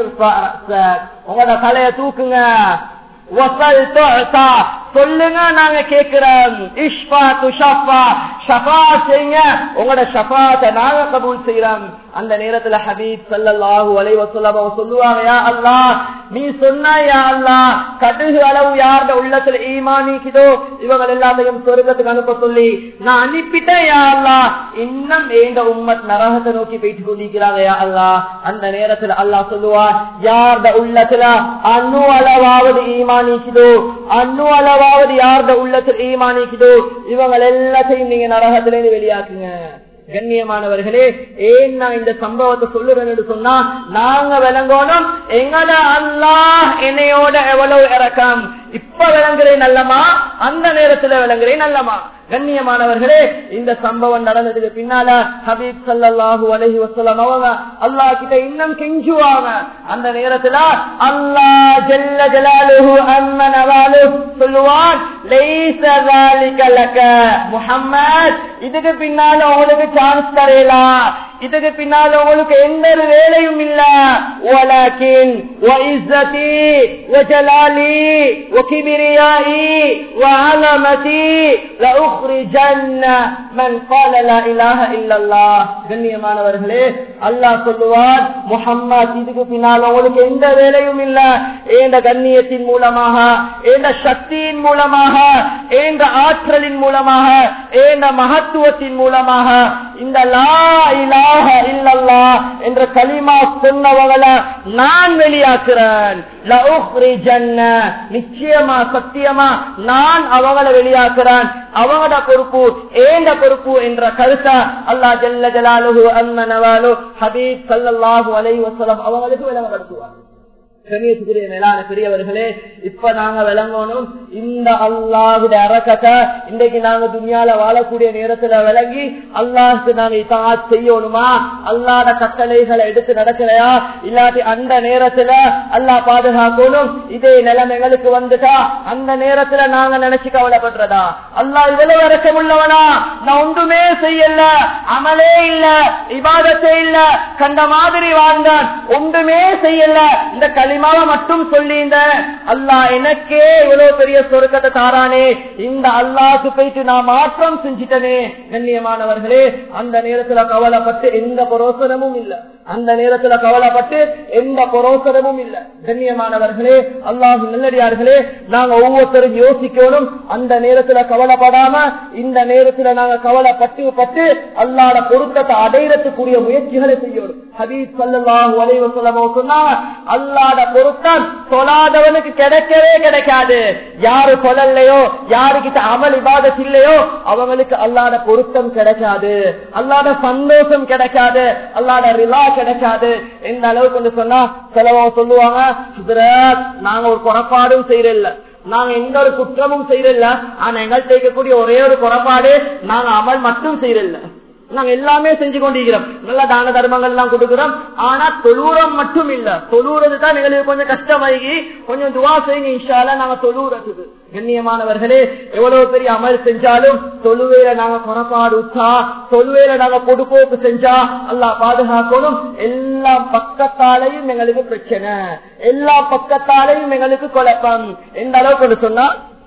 உங்களோட தலைய தூக்குங்க சொல்லுங்க நாங்க கேட்கிறோம் இஷ்பா துஷாஃபா ஷஃபா செய்யுங்க உங்களோட ஷஃபாத்தை நாங்க கபூல் செய்யறோம் அந்த நேரத்துல ஹபீப் சல்லாஹூ அலைவசல்லம் சொல்லுவாங்க யா அல்லாஹ் நீ சொன்னா யா அல்லாஹ் கடுகு அளவு யாரோட உள்ளத்துல ஈமானிக்குதோ இவங்க எல்லாத்தையும் சொர்க்கத்துக்கு அனுப்ப சொல்லி நான் அனுப்பிட்டேன் யா அல்லாஹ் இன்னும் எங்க உம்மத் நரகத்தை நோக்கி போயிட்டு கொண்டிருக்கிறாங்க யா அல்லாஹ் அந்த நேரத்துல அல்லாஹ் சொல்லுவான் யாரோட உள்ளத்துல அணு அளவாவது ஈமானிக்குதோ அணு அளவாவது யாரோட உள்ளத்துல ஈமானிக்குதோ இவங்க எல்லாத்தையும் நீங்க நரகத்திலிருந்து வெளியாக்குங்க கண்ணியமானவர்களே ஏன் நான் இந்த சம்பவத்தை சொல்லுறேன்னு சொன்னா நாங்க விளங்கணும் எங்கட அல்லாஹ் என்னையோட எவ்வளவு இறக்கம் இப்ப விளங்குறேன் நல்லமா அந்த நேரத்துல விளங்குறேன் நல்லமா கண்ணியமானவர்களே இந்த சம்பவம் நடந்ததுக்கு பின்னால ஹபீப் சல்லாஹூ அலஹி வசலம் அவங்க அல்லாஹ் கிட்ட இன்னும் கெஞ்சுவாங்க அந்த நேரத்துல அல்லாஹ் ஜல்ல ஜலாலுஹு அம்ம நவாலு சொல்லுவான் லைஸ ذلك لك முஹம்மத் இதுக்கு பின்னால உங்களுக்கு சான்ஸ் தரையலாம் இதுக்கு பின்னால உங்களுக்கு எந்த ஒரு வேலையும் இல்ல ولكن وعزتي وجلالي وكبريائي وعظمتي لأخرجن من قال لا إله إلا الله கண்ணியமானவர்களே அல்லாஹ் சொல்லுவார் முஹம்மத் இதுக்கு பின்னால் உங்களுக்கு எந்த வேலையும் இல்ல ஏந்த கண்ணியத்தின் மூலமாக ஏந்த சக்தியின் மூலமாக ஏந்த ஆற்றலின் மூலமாக ஏந்த மகத்துவத்தின் மூலமாக இந்த லா இலாஹ இல்லல்லா என்ற களிமா சொன்னவங்களை நான் வெளியாக்குறேன் நிச்சயமா சத்தியமா நான் அவங்களை வெளியாக்குறேன் அவங்களோட பொறுப்பு ஏந்த பொறுப்பு என்ற கருத்தை அல்லா ஜல்ல ஜலாலுஹு அம்மனவாலு ஹபீப் சல்லாஹூ அலை வசலம் அவங்களுக்கு விளங்கப்படுத்துவார் கண்ணியத்துக்குரிய மேலான பெரியவர்களே இப்ப நாங்க விளங்கணும் இந்த அல்லாஹுடைய அறக்கத்தை இன்றைக்கு நாங்க துணியால வாழக்கூடிய நேரத்துல விளங்கி அல்லாஹுக்கு நாங்க இதாத் செய்யணுமா அல்லாத கட்டளைகளை எடுத்து நடக்கலையா இல்லாட்டி அந்த நேரத்துல அல்லாஹ் பாதுகாக்கணும் இதே நிலைமை எங்களுக்கு வந்துட்டா அந்த நேரத்துல நாங்க நினைச்சு கவலைப்படுறதா அல்லாஹ் இவ்வளவு இறக்கம் உள்ளவனா நான் ஒன்றுமே செய்யல அமலே இல்ல இபாதத்தே இல்ல கண்ட மாதிரி வாழ்ந்தான் ஒன்றுமே செய்யல இந்த களிமாவை மட்டும் சொல்லியிருந்தேன் அல்லாஹ் எனக்கே இவ்வளவு பெரிய சொருக்கத்தை தாரானே இந்த அல்லாஹ்க்கு போயிட்டு நான் மாற்றம் செஞ்சிட்டனே கண்ணியமானவர்களே அந்த நேரத்துல கவலைப்பட்டு எந்த புரோசனமும் இல்ல அந்த நேரத்துல கவலைப்பட்டு எந்த புரோசனமும் இல்ல கண்ணியமானவர்களே அல்லாஹ் நல்லடியார்களே நாங்க ஒவ்வொருத்தரும் யோசிக்கணும் அந்த நேரத்துல கவலைப்படாம இந்த நேரத்துல நாங்க கவலைப்பட்டு பட்டு அல்லாட பொருத்தத்தை அடையறதுக்குரிய முயற்சிகளை செய்யணும் ஹபீப் சல்லாஹு அலைவ சொல்லமோ சொன்னா அல்லாட பொருத்தம் சொல்லாதவனுக்கு கிடைக்கவே கிடைக்காது யாரு சொல்லலையோ யாருக்கிட்ட அமல் இபாதத் இல்லையோ அவங்களுக்கு அல்லாட பொருத்தம் கிடைக்காது அல்லாட சந்தோஷம் கிடைக்காது அல்லாட ரிலா கிடைக்காது எந்த அளவுக்கு சொன்னா சிலவங்க சொல்லுவாங்க "ஹஸ்ரத், நாங்க ஒரு குறப்பாடும் செய்யறதில்ல நாங்க எந்த ஒரு குற்றமும் செய்யறதில்ல ஆனா எங்கள்கிட்ட இருக்கக்கூடிய ஒரே ஒரு குறப்பாடு நாங்க அமல் மட்டும் செய்யறதில்ல நாங்க எல்லாமே செஞ்சு கொண்டிருக்கிறோம் நல்ல தான தர்மங்கள் எல்லாம் கொடுக்கிறோம் ஆனா தொழுறம் மட்டும் இல்ல தொழுறது தான் எங்களுக்கு கொஞ்சம் கஷ்டமாகி கொஞ்சம் துவா செய்யுங்க இன்ஷால நாங்க தொழுறதுக்கு கண்ணியமானவர்களே எவ்வளவு பெரிய அமல் செஞ்சாலும் தொழுவேல நாங்க குறப்பாடு உச்சா தொழுவேல நாங்க பொடுப்போக்கு செஞ்சா அல்லா பாதுகாக்கணும் எல்லா பக்கத்தாலையும் எங்களுக்கு பிரச்சனை எல்லா பக்கத்தாலையும் எங்களுக்கு குழப்பம் எந்த அளவுக்கு சொன்னா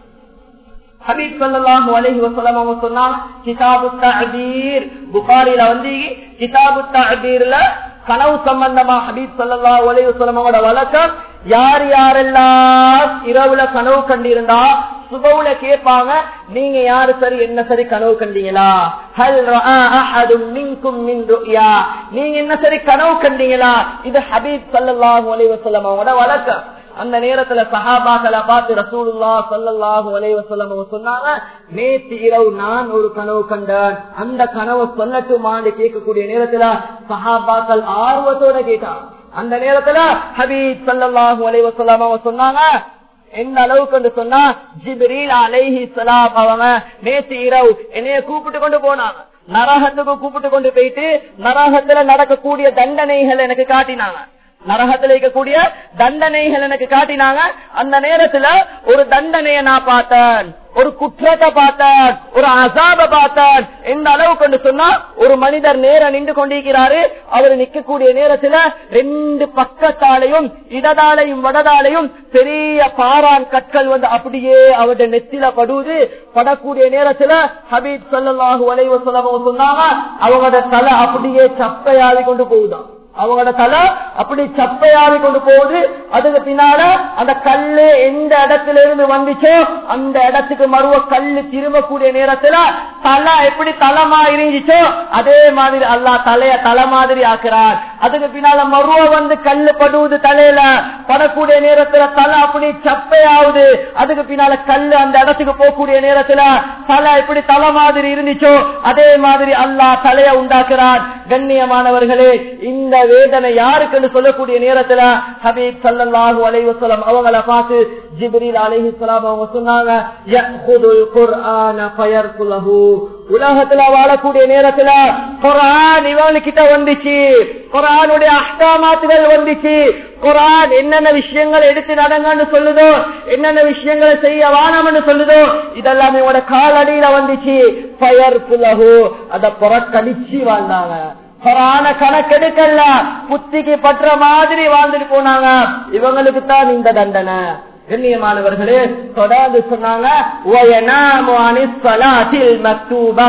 ஹபீப் சல்லாஹு அலைஹி வஸல்லம் அவங்க சொன்னாங்க கிதாபு தஅபீர் புகாரில வந்து கிதாபு தஅபீர்ல கனவு சம்பந்தமா ஹபீப் சல்லாஹு அலைஹி வஸல்லம் அவங்களோட வழக்கம் யார் யாரெல்லாம் இரவுல கனவு கண்டிருந்தா சுபவுல கேட்பாங்க நீங்க யாரு சரி என்ன சரி கனவு கண்டீங்களா ஹல் ரஆ அஹதும் மின்கும் மின் ருயா நீங்க என்ன சரி கனவு கண்டீங்களா இது ஹபீப் ஸல்லல்லாஹு அலைஹி வஸல்லம் அவங்களோட வழக்கம் அந்த நேரத்துல சஹாபாக்களை பார்த்து ரசூலுல்லா சல்லல்லாஹு அலைஹி வஸல்லம் அவங்க சொன்னாங்க நேற்று இரவு நான் ஒரு கனவு கண்டேன் அந்த கனவு சொல்லட்டுமான்னு கேட்கக்கூடிய நேரத்துல சஹாபாக்கள் ஆர்வத்தோட கேட்டாங்க அந்த நேரத்துல ஹபீப் சல்லல்லாஹு அலைஹி வஸல்லம் அவங்க சொன்னாங்க எந்த அளவுக்கு வந்து சொன்னா ஜிப்ரீல் அலைஹி சலாம் அவங்க நேற்று இரவு என்னைய கூப்பிட்டு கொண்டு போனாங்க நரகத்துக்கு கூப்பிட்டு கொண்டு போயிட்டு நரகத்துல நடக்கக்கூடிய தண்டனைகள் எனக்கு காட்டினாங்க நரகத்தில் இருக்கக்கூடிய தண்டனைகள் எனக்கு காட்டினாங்க அந்த நேரத்துல ஒரு தண்டனையை நான் பார்த்தேன் ஒரு குற்றத்தை பார்த்தேன் ஒரு அசாப பார்த்தேன் எந்த அளவுக்கு கொண்டு சொன்னா ஒரு மனிதர் நேர நின்று கொண்டிருக்கிறாரு அவர் நிக்கக்கூடிய நேரத்துல ரெண்டு பக்கத்தாலையும் இடதாலையும் வடதாலையும் பெரிய பாறான் கற்கள் வந்து அப்படியே அவருடைய நெத்தில படுவது படக்கூடிய நேரத்துல ஹபீப் சல்லாஹூ வலைவ சொன்னாங்க அவங்களோட தலை அப்படியே சப்பையாவி கொண்டு போகுதான் அவங்களோட தலை அப்படி சப்பையாவி கொண்டு போகுது அதுக்கு பின்னால அந்த கல்லு எந்த இடத்துல இருந்து வந்துச்சோ அந்த இடத்துக்கு மறுவ கல்லு திரும்பக்கூடிய நேரத்துல தலை எப்படி தலமா இருந்துச்சோ அதே மாதிரி அல்லா தலைய தலை மாதிரி ஆக்குறார் அதுக்கு பின்னால மறுவ வந்து கல்லு படுவது தலையில படக்கூடிய நேரத்துல தலை அப்படி சப்பையாவுது அதுக்கு பின்னால கல்லு அந்த இடத்துக்கு போகக்கூடிய நேரத்துல தலை எப்படி தலை மாதிரி இருந்துச்சோ அதே மாதிரி அல்லா தலைய உண்டாக்குறார் கண்ணியமானவர்களே இந்த வேதனை யாருக்குன்னு சொல்லக்கூடிய நேரத்துல ஹபீப் சல்லாஹூ அலைவசலம் அவங்கள பார்த்து ஜிப்ரீல் அலைஹிஸ்லாம் அவங்க சொன்னாங்க "யஅ்குதுல் குர்ஆன ஃபயர்குலஹு." உலகத்துல வாழக்கூடிய நேரத்துல குரான் இவனுக்கிட்ட வந்துச்சு குரானுடைய அஷ்டாமாத்துகள் வந்துச்சு குரான் என்னென்ன விஷயங்கள் எடுத்து நடங்கன்னு சொல்லுதோ என்னென்ன விஷயங்களை செய்ய வானம்னு சொல்லுதோ இதெல்லாம் இவனோட காலடியில வந்துச்சு ஃபயர் புலகு அத புறக்கணிச்சு வாழ்ந்தாங்க கொரான கணக்கெடுக்கல புத்திக்கு பற்ற மாதிரி வாழ்ந்துட்டு போனாங்க இவங்களுக்கு தான் இந்த தண்டனை கண்ணியமானவர்களே தொடர்ந்து சொன்னாங்க "வயனாமு அனிஸ் ஸலாத்தில் மக்தூபா."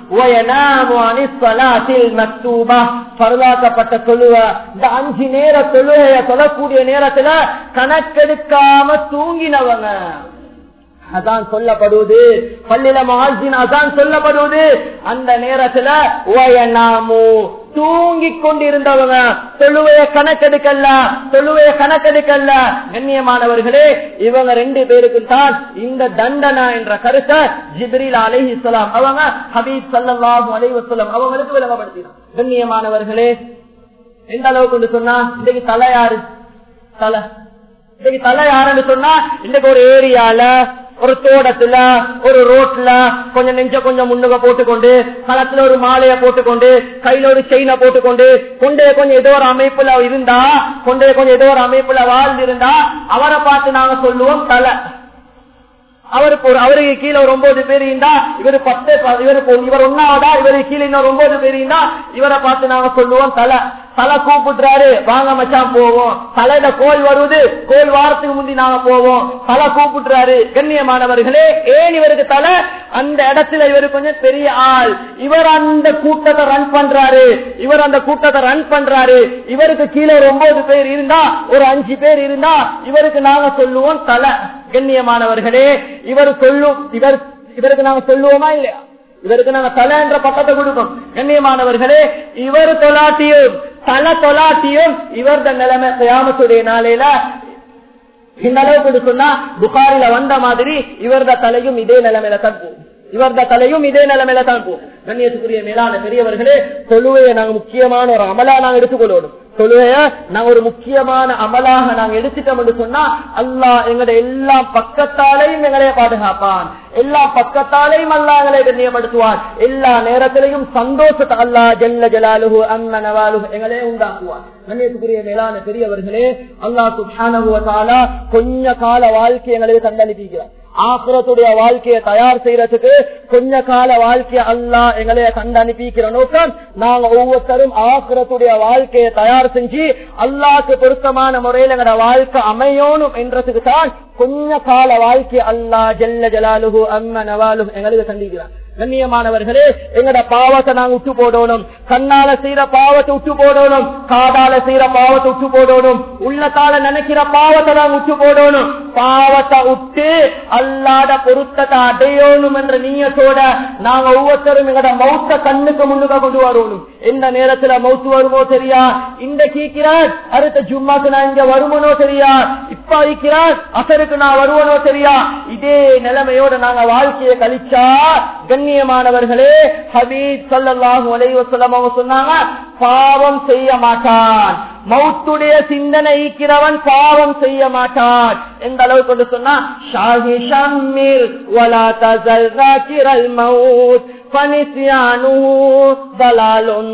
வயனாமு அனிஸ் ஸலாத்தில் மக்தூபா. பரலாக்கப்பட்ட தொழுவ இந்த அஞ்சு நேர தொழுகைய தொழக்கூடிய நேரத்துல கணக்கெடுக்காம தூங்கினவங்க அதான் சொல்லப்படுவது பள்ளியில மகாஜின் அதான் சொல்லப்படுவது அந்த நேரத்துல ஓயனாமு தூங்கி கொண்டிருந்தவங்க தொழுவைய கணக்கெடுக்கல தொழுவைய கணக்கெடுக்கல கண்ணியமானவர்களே இவங்க ரெண்டு பேருக்கு தான் இந்த தண்டனை என்ற கருத்தை ஜிப்ரீல் அலைஹி ஸலாம் அவங்க ஹபீப் ஸல்லல்லாஹு அலைஹி வஸல்லம் அவங்களுக்கு விளங்கப்படுத்தினார் கண்ணியமானவர்களே எந்த அளவுக்கு சொன்னா இன்னைக்கு தலை யாரு தலை இன்னைக்கு தலை யாருன்னு சொன்னா இன்னைக்கு ஒரு ஏரியால ஒரு தோட்டத்துல ஒரு ரோட்ல கொஞ்சம் நெஞ்ச கொஞ்சம் முன்னுக போட்டுக்கொண்டு களத்துல ஒரு மாலைய போட்டுக்கொண்டு கையில ஒரு செயினை போட்டுக்கொண்டு கொண்டே கொஞ்சம் ஏதோ ஒரு அமைப்புல இருந்தா கொண்டே கொஞ்சம் ஏதோ ஒரு அமைப்புல வாழ்ந்து இருந்தா அவரை பார்த்து நாங்க சொல்லுவோம் தலை அவருக்கு ஒரு அவருக்கு கீழே ஒரு ஒன்பது பேர் இருந்தா இவரு பத்து இவருக்கு இவர் ஒன்னாவதா இவருக்கு கீழே இன்னொரு ஒன்பது பேர் இருந்தா இவரை பார்த்து நாங்க சொல்லுவோம் தலை தலை கூப்பிடுறாரு வாங்க மச்சான் போவோம் தலையில கோல் வருது கோல் வாரத்துக்கு முந்தி நாங்க போவோம் தலை கூப்பிடுறாரு கண்ணியமானவர்களே ஏன் இவருக்கு தலை அந்த இடத்துல இவரு கொஞ்சம் பெரிய ஆள் இவர் அந்த கூட்டத்தை ரன் பண்றாரு இவர் அந்த கூட்டத்தை ரன் பண்றாரு இவருக்கு கீழே ஒரு ஒன்பது பேர் இருந்தா ஒரு அஞ்சு பேர் இருந்தா இவருக்கு நாங்க சொல்லுவோம் தலை கண்ணியமானவர்களே இவர் சொல்லும் இவர் இவருக்கு நாங்க சொல்லுவோமா இல்லையா இவருக்கு நாங்க தலை என்ற பக்கத்தை கொடுப்போம் கண்ணியமானவர்களே இவர் தொலாட்டியும் தலை தொலாட்டியும் இவர் நிலைமை கியாமத்துடைய நாளையில இந்த அளவுக்கு சொன்னா புகாரில வந்த மாதிரி இவரத தலையும் இதே நிலைமையில தான் போகும் இவரத தலையும் இதே நிலைமையில தான் போகும் கண்ணியத்துக்குரிய மேலான பெரியவர்களே தொழுவையை நாங்க முக்கியமான ஒரு அமலா நாங்க எடுத்துக்கொள்ளணும் தொழுவைய நாங்க ஒரு முக்கியமான அமலாக நாங்க எடுத்துட்டோம் என்று சொன்னா அல்லாஹ் எங்களுடைய எல்லா பக்கத்தாலையும் எங்களைய பாதுகாப்பான் எல்லா பக்கத்தாலையும் அல்லா எங்களை கண்ணியப்படுத்துவான் எல்லா நேரத்திலையும் சந்தோஷத்தை அல்லா ஜல்ல ஜலாலுஹு அம்ம நவாலுஹு எங்களே உண்டாக்குவான் கண்ணியத்துக்குரிய மேலான பெரியவர்களே அல்லாஹ் சுப்ஹானஹு கொஞ்ச கால வாழ்க்கை எங்களுக்கு தந்தளிப்பிக்கிறார் ஆசுரத்துடைய வாழ்க்கையை தயார் செய்யறதுக்கு கொஞ்ச கால வாழ்க்கையை அல்லா எங்களைய கண்டு அனுப்பிக்கிற நோக்கம் நாங்க ஒவ்வொருத்தரும் ஆசுரத்துடைய வாழ்க்கையை தயார் செஞ்சு அல்லாக்கு பொருத்தமான முறையில் எங்களோட வாழ்க்கை அமையணும் என்றதுக்கு தான் கொஞ்ச கால வாழ்க்கை அல்லா ஜல்ல ஜலாலுஹு அம்ம நவாலுஹு எங்களுக்கு சந்திக்கிறார் கண்ணியமானவர்களே எங்கட பாவத்தை நாங்க விட்டு போடணும் கண்ணால செய்யற பாவத்தை விட்டு போடணும் காதால செய்யற பாவத்தை விட்டு போடணும் உள்ளத்தால நினைக்கிற பாவத்தை நாங்க விட்டு போடணும் பாவத்தை விட்டு அல்லாத பொருத்தத்தை அடையணும் என்ற நீயத்தோட நாங்க ஒவ்வொருத்தரும் எங்கட மௌத்த கண்ணுக்கு முன்னுக்க கொண்டு வரணும் எந்த நேரத்துல மௌத்து வருமோ தெரியா இந்த கீக்கிறார் அடுத்த ஜும்மாக்கு நான் இங்க வருமனோ தெரியா இப்ப இருக்கிறார் அசருக்கு நான் வருவனோ தெரியா இதே நிலைமையோட நாங்க வாழ்க்கையை கழிச்சா கண்ணியமானவர்களே ஹபீப் சல்லாஹூ அலைவசலம் அவங்க சொன்னாங்க பாவம் செய்ய மாட்டான் மௌத்துடைய சிந்தனை ஈக்கிறவன் பாவம் செய்ய மாட்டான் எந்த அளவு கொண்டு சொன்னா ஷாஹி ஷம்மிர் வலா தசல் ராக்கிரல் மவுத் பனிசியானு தலாலுன்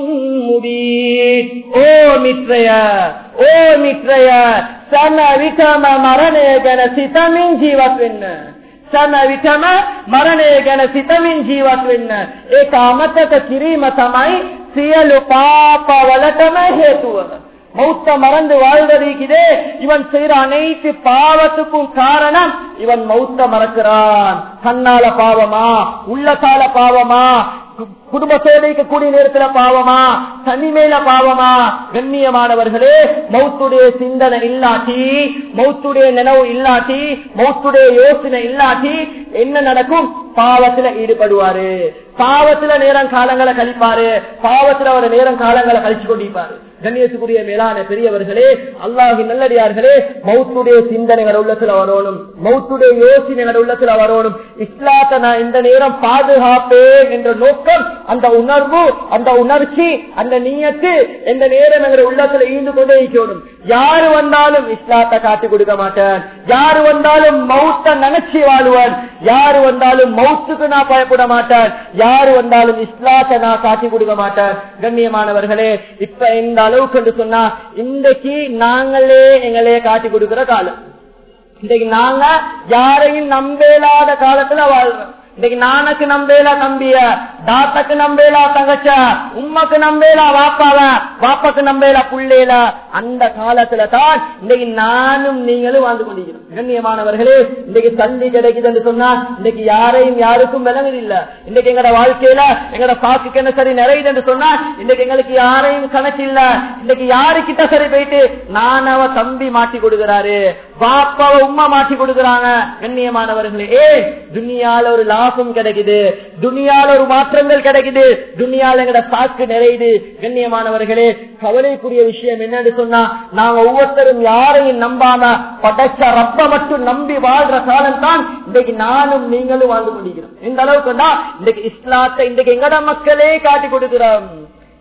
முபீன் ஓ மித்ரய ஓ மித்ரய ಸಮ ವಿಷಮ ಮರಣೆ ಗಣ ಸಿತಮಿನ್ ಜೀವತ್ವೆನ್ನ ಸಮ ವಿಷಮ ಮರಣೆ ಗಣ ಸಿತಮಿನ್ ಜೀವತ್ವೆನ್ನ ಏಕ ಅಮತಕ ಕಿರೀಮ ತಮೈ ಸಿಯಲು ಪಾಪ ವಲಟಮ ಹೇತುವ மௌத்த மறந்து வாழ்வதற்கிதே இவன் செய்யற அனைத்து பாவத்துக்கும் காரணம் இவன் மௌத்த மறக்கிறான் கண்ணால பாவமா உள்ளத்தால பாவமா குடும்பத்தோடு இருக்கக்கூடிய நேரத்துல பாவமா தனிமையில பாவமா கண்ணியமானவர்களே மௌத்துடைய சிந்தனை இல்லாட்டி மௌத்துடைய நினைவு இல்லாட்டி மௌத்துடைய யோசனை இல்லாட்டி என்ன நடக்கும் பாவத்துல ஈடுபடுவாரு பாவத்துல நேரம் காலங்களை கழிப்பாரு பாவத்துல ஒரு நேரம் காலங்களை கழிச்சு கொண்டிருப்பாரு கண்ணியத்துக்குரிய மேலான பெரியவர்களே அல்லாஹி நல்லடியார்களே மௌத்துடைய சிந்தனைகள் உள்ளத்துல வரணும் மௌத்துடைய யோசனைகள் உள்ளத்துல வரணும் இஸ்லாத்தை நான் இந்த நேரம் பாதுகாப்பேன் என்ற நோக்கம் அந்த உணர்வு அந்த உணர்ச்சி அந்த நீயத்து எந்த நேரம் எங்க உள்ளத்துல ஈண்டு கொண்டே இருக்கணும் யாரு வந்தாலும் இஸ்லாத்தை காட்டி கொடுக்க மாட்டேன் யாரு வந்தாலும் மௌத்த நினைச்சு வாழ்வன் யாரு வந்தாலும் மௌத்துக்கு நான் பயப்பட மாட்டேன் யாரு வந்தாலும் இஸ்லாத்தை நான் காட்டி கொடுக்க மாட்டேன் கண்ணியமானவர்களே இப்ப இந்த அளவுக்கு என்று சொன்னா இன்றைக்கு நாங்களே எங்களே காட்டி கொடுக்கிற காலம் இன்றைக்கு நாங்க யாரையும் நம்பேலாத காலத்துல வாழ்றோம் இன்னைக்கு நானுக்கு நம்பேலா தம்பிய தாத்தக்கு நம்பேலா தங்கச்ச உம்மக்கு நம்பேலா வாப்பாவ வாப்பாக்கு நம்பேலா புள்ளேல அந்த காலத்துல தான் இன்னைக்கு நானும் நீங்களும் வாழ்ந்து கொண்டிருக்கிறோம் கண்ணியமானவர்களே இன்னைக்கு தள்ளி கிடைக்குதுன்னு சொன்னா இன்னைக்கு யாரையும் யாருக்கும் விளங்குது இல்ல இன்னைக்கு எங்கட வாழ்க்கையில எங்கட பாக்குக்கு என்ன சரி நிறையுதுன்னு சொன்னா இன்னைக்கு எங்களுக்கு யாரையும் கணக்கு இல்ல இன்னைக்கு யாருக்கிட்ட சரி போயிட்டு நானவ தம்பி மாட்டி கொடுக்கிறாரு பாப்பாவ உம்மா மாட்டி கொடுக்கறாங்க கண்ணியமானவர்களே ஏ துனியால ஒரு லாபம் கிடைக்குது துனியால ஒரு மாற்றங்கள் கிடைக்குது துனியால எங்கட சாக்கு நிறையுது கண்ணியமானவர்களே கவலைக்குரிய விஷயம் என்னன்னு சொன்னா நாங்க ஒவ்வொருத்தரும் யாரையும் நம்பாம படைச்ச ரப்ப மட்டும் நம்பி வாழ்ற காலம் தான் இன்றைக்கு நானும் நீங்களும் வாழ்ந்து கொண்டிருக்கிறோம் இந்த அளவுக்கு தான் இன்றைக்கு இஸ்லாத்தை இன்றைக்கு எங்கட மக்களே காட்டி கொடுக்கிறோம்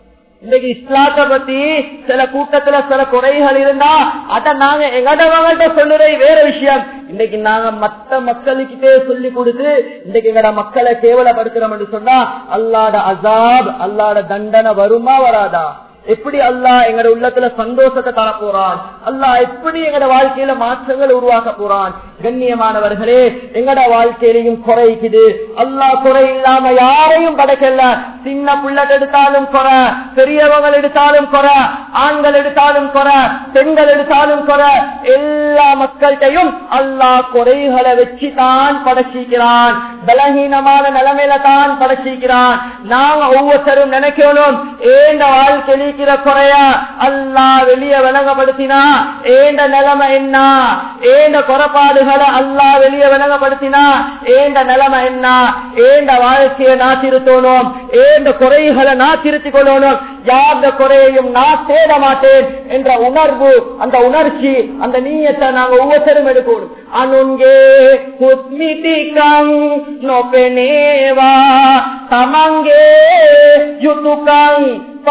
இன்னைக்கு இஸ்லாத்தை பத்தி சில கூட்டத்துல சில குறைகள் இருந்தா அத நாங்க எங்கடவங்கள்ட்ட சொல்லுறது வேற விஷயம் இன்னைக்கு நாங்க மத்த மக்களுக்கிட்டே சொல்லி கொடுத்து இன்னைக்கு எங்கட மக்களை கேவலப்படுத்துறோம் என்று சொன்னா அல்லாட அசாப் அல்லாட தண்டனை வருமா வராதா எப்படி அல்லாஹ் எங்கட உள்ளத்துல சந்தோஷத்தை தர போறான் அல்லாஹ் எப்படி எங்கட வாழ்க்கையில மாற்றங்கள் உருவாக்க போறான் கண்ணியமானவர்களே எங்கட வாழ்க்கையிலையும் குறைக்குது அல்லாஹ் குறை இல்லாம யாரையும் படைக்கல சின்ன பிள்ளை எடுத்தாலும் குறை பெரியவங்க எடுத்தாலும் குறை ஆண்கள் எடுத்தாலும் குறை பெண்கள் எடுத்தாலும் குறை எல்லா மக்கள்கிட்டையும் அல்லாஹ் குறைகளை வச்சு தான் படைச்சிக்கிறான் பலகீனமான நிலைமையில தான் படைச்சிக்கிறான் நாங்க ஒவ்வொருத்தரும் நினைக்கணும் ஏண்ட வாழ்க்கை இருக்கிற குறையா அல்லா வெளிய விளங்கப்படுத்தினா ஏண்ட நிலைமை என்ன ஏண்ட குறைபாடுகளை அல்லா வெளிய விளங்கப்படுத்தினா ஏண்ட நிலைமை என்ன ஏண்ட வாழ்க்கையை நான் திருத்தணும் ஏண்ட குறைகளை நான் திருத்திக் கொள்ளணும் யார்ந்த குறையையும் நான் தேட மாட்டேன் என்ற உணர்வு அந்த உணர்ச்சி அந்த நீயத்தை நாங்க ஒவ்வொருத்தரும் எடுக்கணும் அனுங்கே குத்மிதிகம் நொபெனேவா தமங்கே யுதுகம்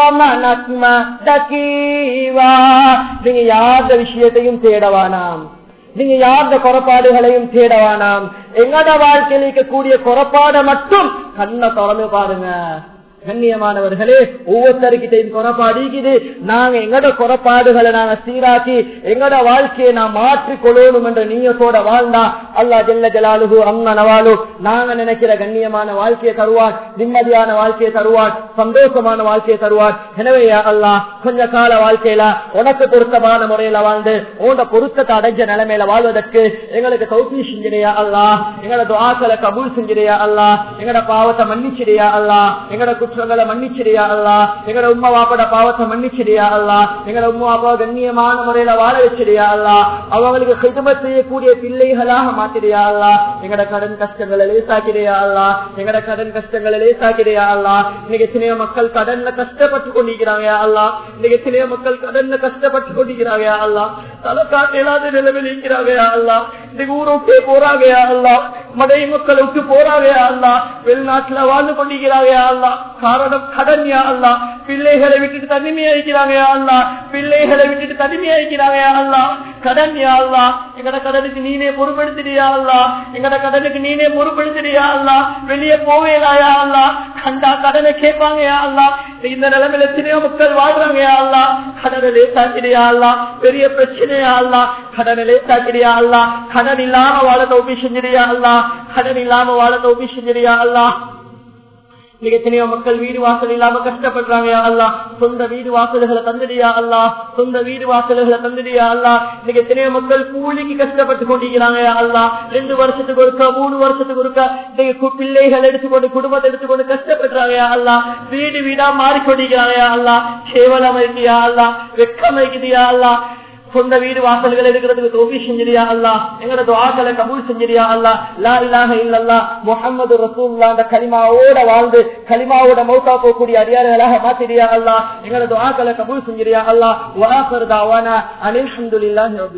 நீங்க யார்த விஷயத்தையும் தேடவானாம் நீங்க யார்த குறைபாடுகளையும் தேடவானாம் எங்கட வாழ்க்கையில் இருக்கக்கூடிய குறைபாடை மட்டும் கண்ணை திறந்து பாருங்க கண்ணியமானவர்களே ஒவ்வொருத்தருக்கிட்டையும் குறைபாடிக்குது நாங்க எங்கட குறைபாடுகளை நாங்க சீராக்கி எங்கட வாழ்க்கையை நான் மாற்றிக் கொள்ளணும் என்ற நீயத்தோட வாழ்ந்தா அல்லா ஜெல்ல ஜலாலுகு அங்க நவாலு நாங்க நினைக்கிற கண்ணியமான வாழ்க்கையை தருவான் நிம்மதியான வாழ்க்கையை தருவான் சந்தோஷமான வாழ்க்கையை தருவான் எனவே அல்லா கொஞ்ச கால வாழ்க்கையில உனக்கு பொருத்தமான முறையில வாழ்ந்து உன்னோட பொருத்தத்தை அடைஞ்ச நிலைமையில வாழ்வதற்கு எங்களுக்கு தௌசி செஞ்சிடையா அல்லா எங்களோட துவாக்களை கபூல் செஞ்சிடையா அல்லா எங்கட பாவத்தை மன்னிச்சிடையா அல்லா எங்கட குற்றங்களை மன்னிச்சிடியா அல்லா எங்கட உம்மா வாப்பட பாவத்தை மன்னிச்சிடியா அல்லா எங்கட உம்மா வாப்பா கண்ணியமான முறையில வாழ வச்சிடியா அல்லா அவங்களுக்கு ஹிதமத் செய்யக்கூடிய பிள்ளைகளாக மாத்திடியா அல்லா எங்கட கடன் கஷ்டங்களை லேசாக்கிடையா அல்லா எங்கட கடன் கஷ்டங்களை லேசாக்கிடையா அல்லா இன்னைக்கு எத்தனையோ மக்கள் கடன்ல கஷ்டப்பட்டு கொண்டிருக்கிறாங்க அல்லா இன்னைக்கு எத்தனையோ மக்கள் கடன்ல கஷ்டப்பட்டு கொண்டிருக்கிறாங்க அல்லா தலை காட்டு இல்லாத நிலைமையில் இருக்கிறாங்க அல்லா இன்னைக்கு ஊரை விட்டு போறாங்க அல்லா மடை மக்கள் விட்டு போறாங்க அல்லா வெளிநாட்டுல வாழ்ந்து கொண்டிருக்கிறாங்க அல்லா காரணம் கடன் யா அல்லா பிள்ளைகளை விட்டுட்டு தனிமையா இருக்கிறாங்க அல்லா பிள்ளைகளை விட்டுட்டு தனிமையா இருக்கிறாங்க அல்லா கடன் யா அல்லா எங்கட கடனுக்கு நீனே பொறுப்படுத்திடியா அல்லா எங்கட கடனுக்கு நீனே பொறுப்படுத்திடியா அல்லா வெளியே போவேலாயா அல்லா கண்டா கடனை கேட்பாங்க யா அல்லா இந்த நிலைமையில எத்தனையோ மக்கள் வாழ்றாங்க யா அல்லா கடனை லேசாக்கிறியா அல்லா பெரிய பிரச்சனையா அல்லா கடனை லேசாக்கிறியா அல்லா கடன் இல்லாம வாழ தௌபி செஞ்சிரியா அல்லா கடன் இல்லாம வாழ தௌபி செஞ்சிரியா அல்லா இன்னைக்கு எத்தனையோ மக்கள் வீடு வாசல் இல்லாம கஷ்டப்படுறாங்க அல்லா சொந்த வீடு வாசல்களை தந்துடியா அல்லா சொந்த வீடு வாசல்களை தந்துடியா அல்லா இன்னைக்கு எத்தனையோ மக்கள் கூலிக்கு கஷ்டப்பட்டு கொண்டிருக்கிறாங்க அல்லா ரெண்டு வருஷத்துக்கு ஒருக்கா மூணு வருஷத்துக்கு ஒருக்கா இன்னைக்கு பிள்ளைகள் எடுத்துக்கொண்டு குடும்பத்தை எடுத்துக்கொண்டு கஷ்டப்படுறாங்க அல்லா வீடு வீடா மாறிக்கொண்டிருக்கிறாங்க அல்லா கேவலம் இருக்கியா அல்லா வெக்கம் இருக்குதியா அல்லா சொந்த வீடு வாசல்கள் இருக்கிறதுக்கு தோபி செஞ்சிரியா அல்லா எங்களோட துவாக்களை கபூல் செஞ்சிரியா அல்லா லா இலாக இல்லல்லா முகமது ரசூல்லா அந்த கலிமாவோட வாழ்ந்து கலிமாவோட மௌத்தா போகக்கூடிய அடியார்களாக மாத்திரியா அல்லா எங்களோட துவாக்களை கபூல் செஞ்சிரியா அல்லா வாசர் தாவானா அனில்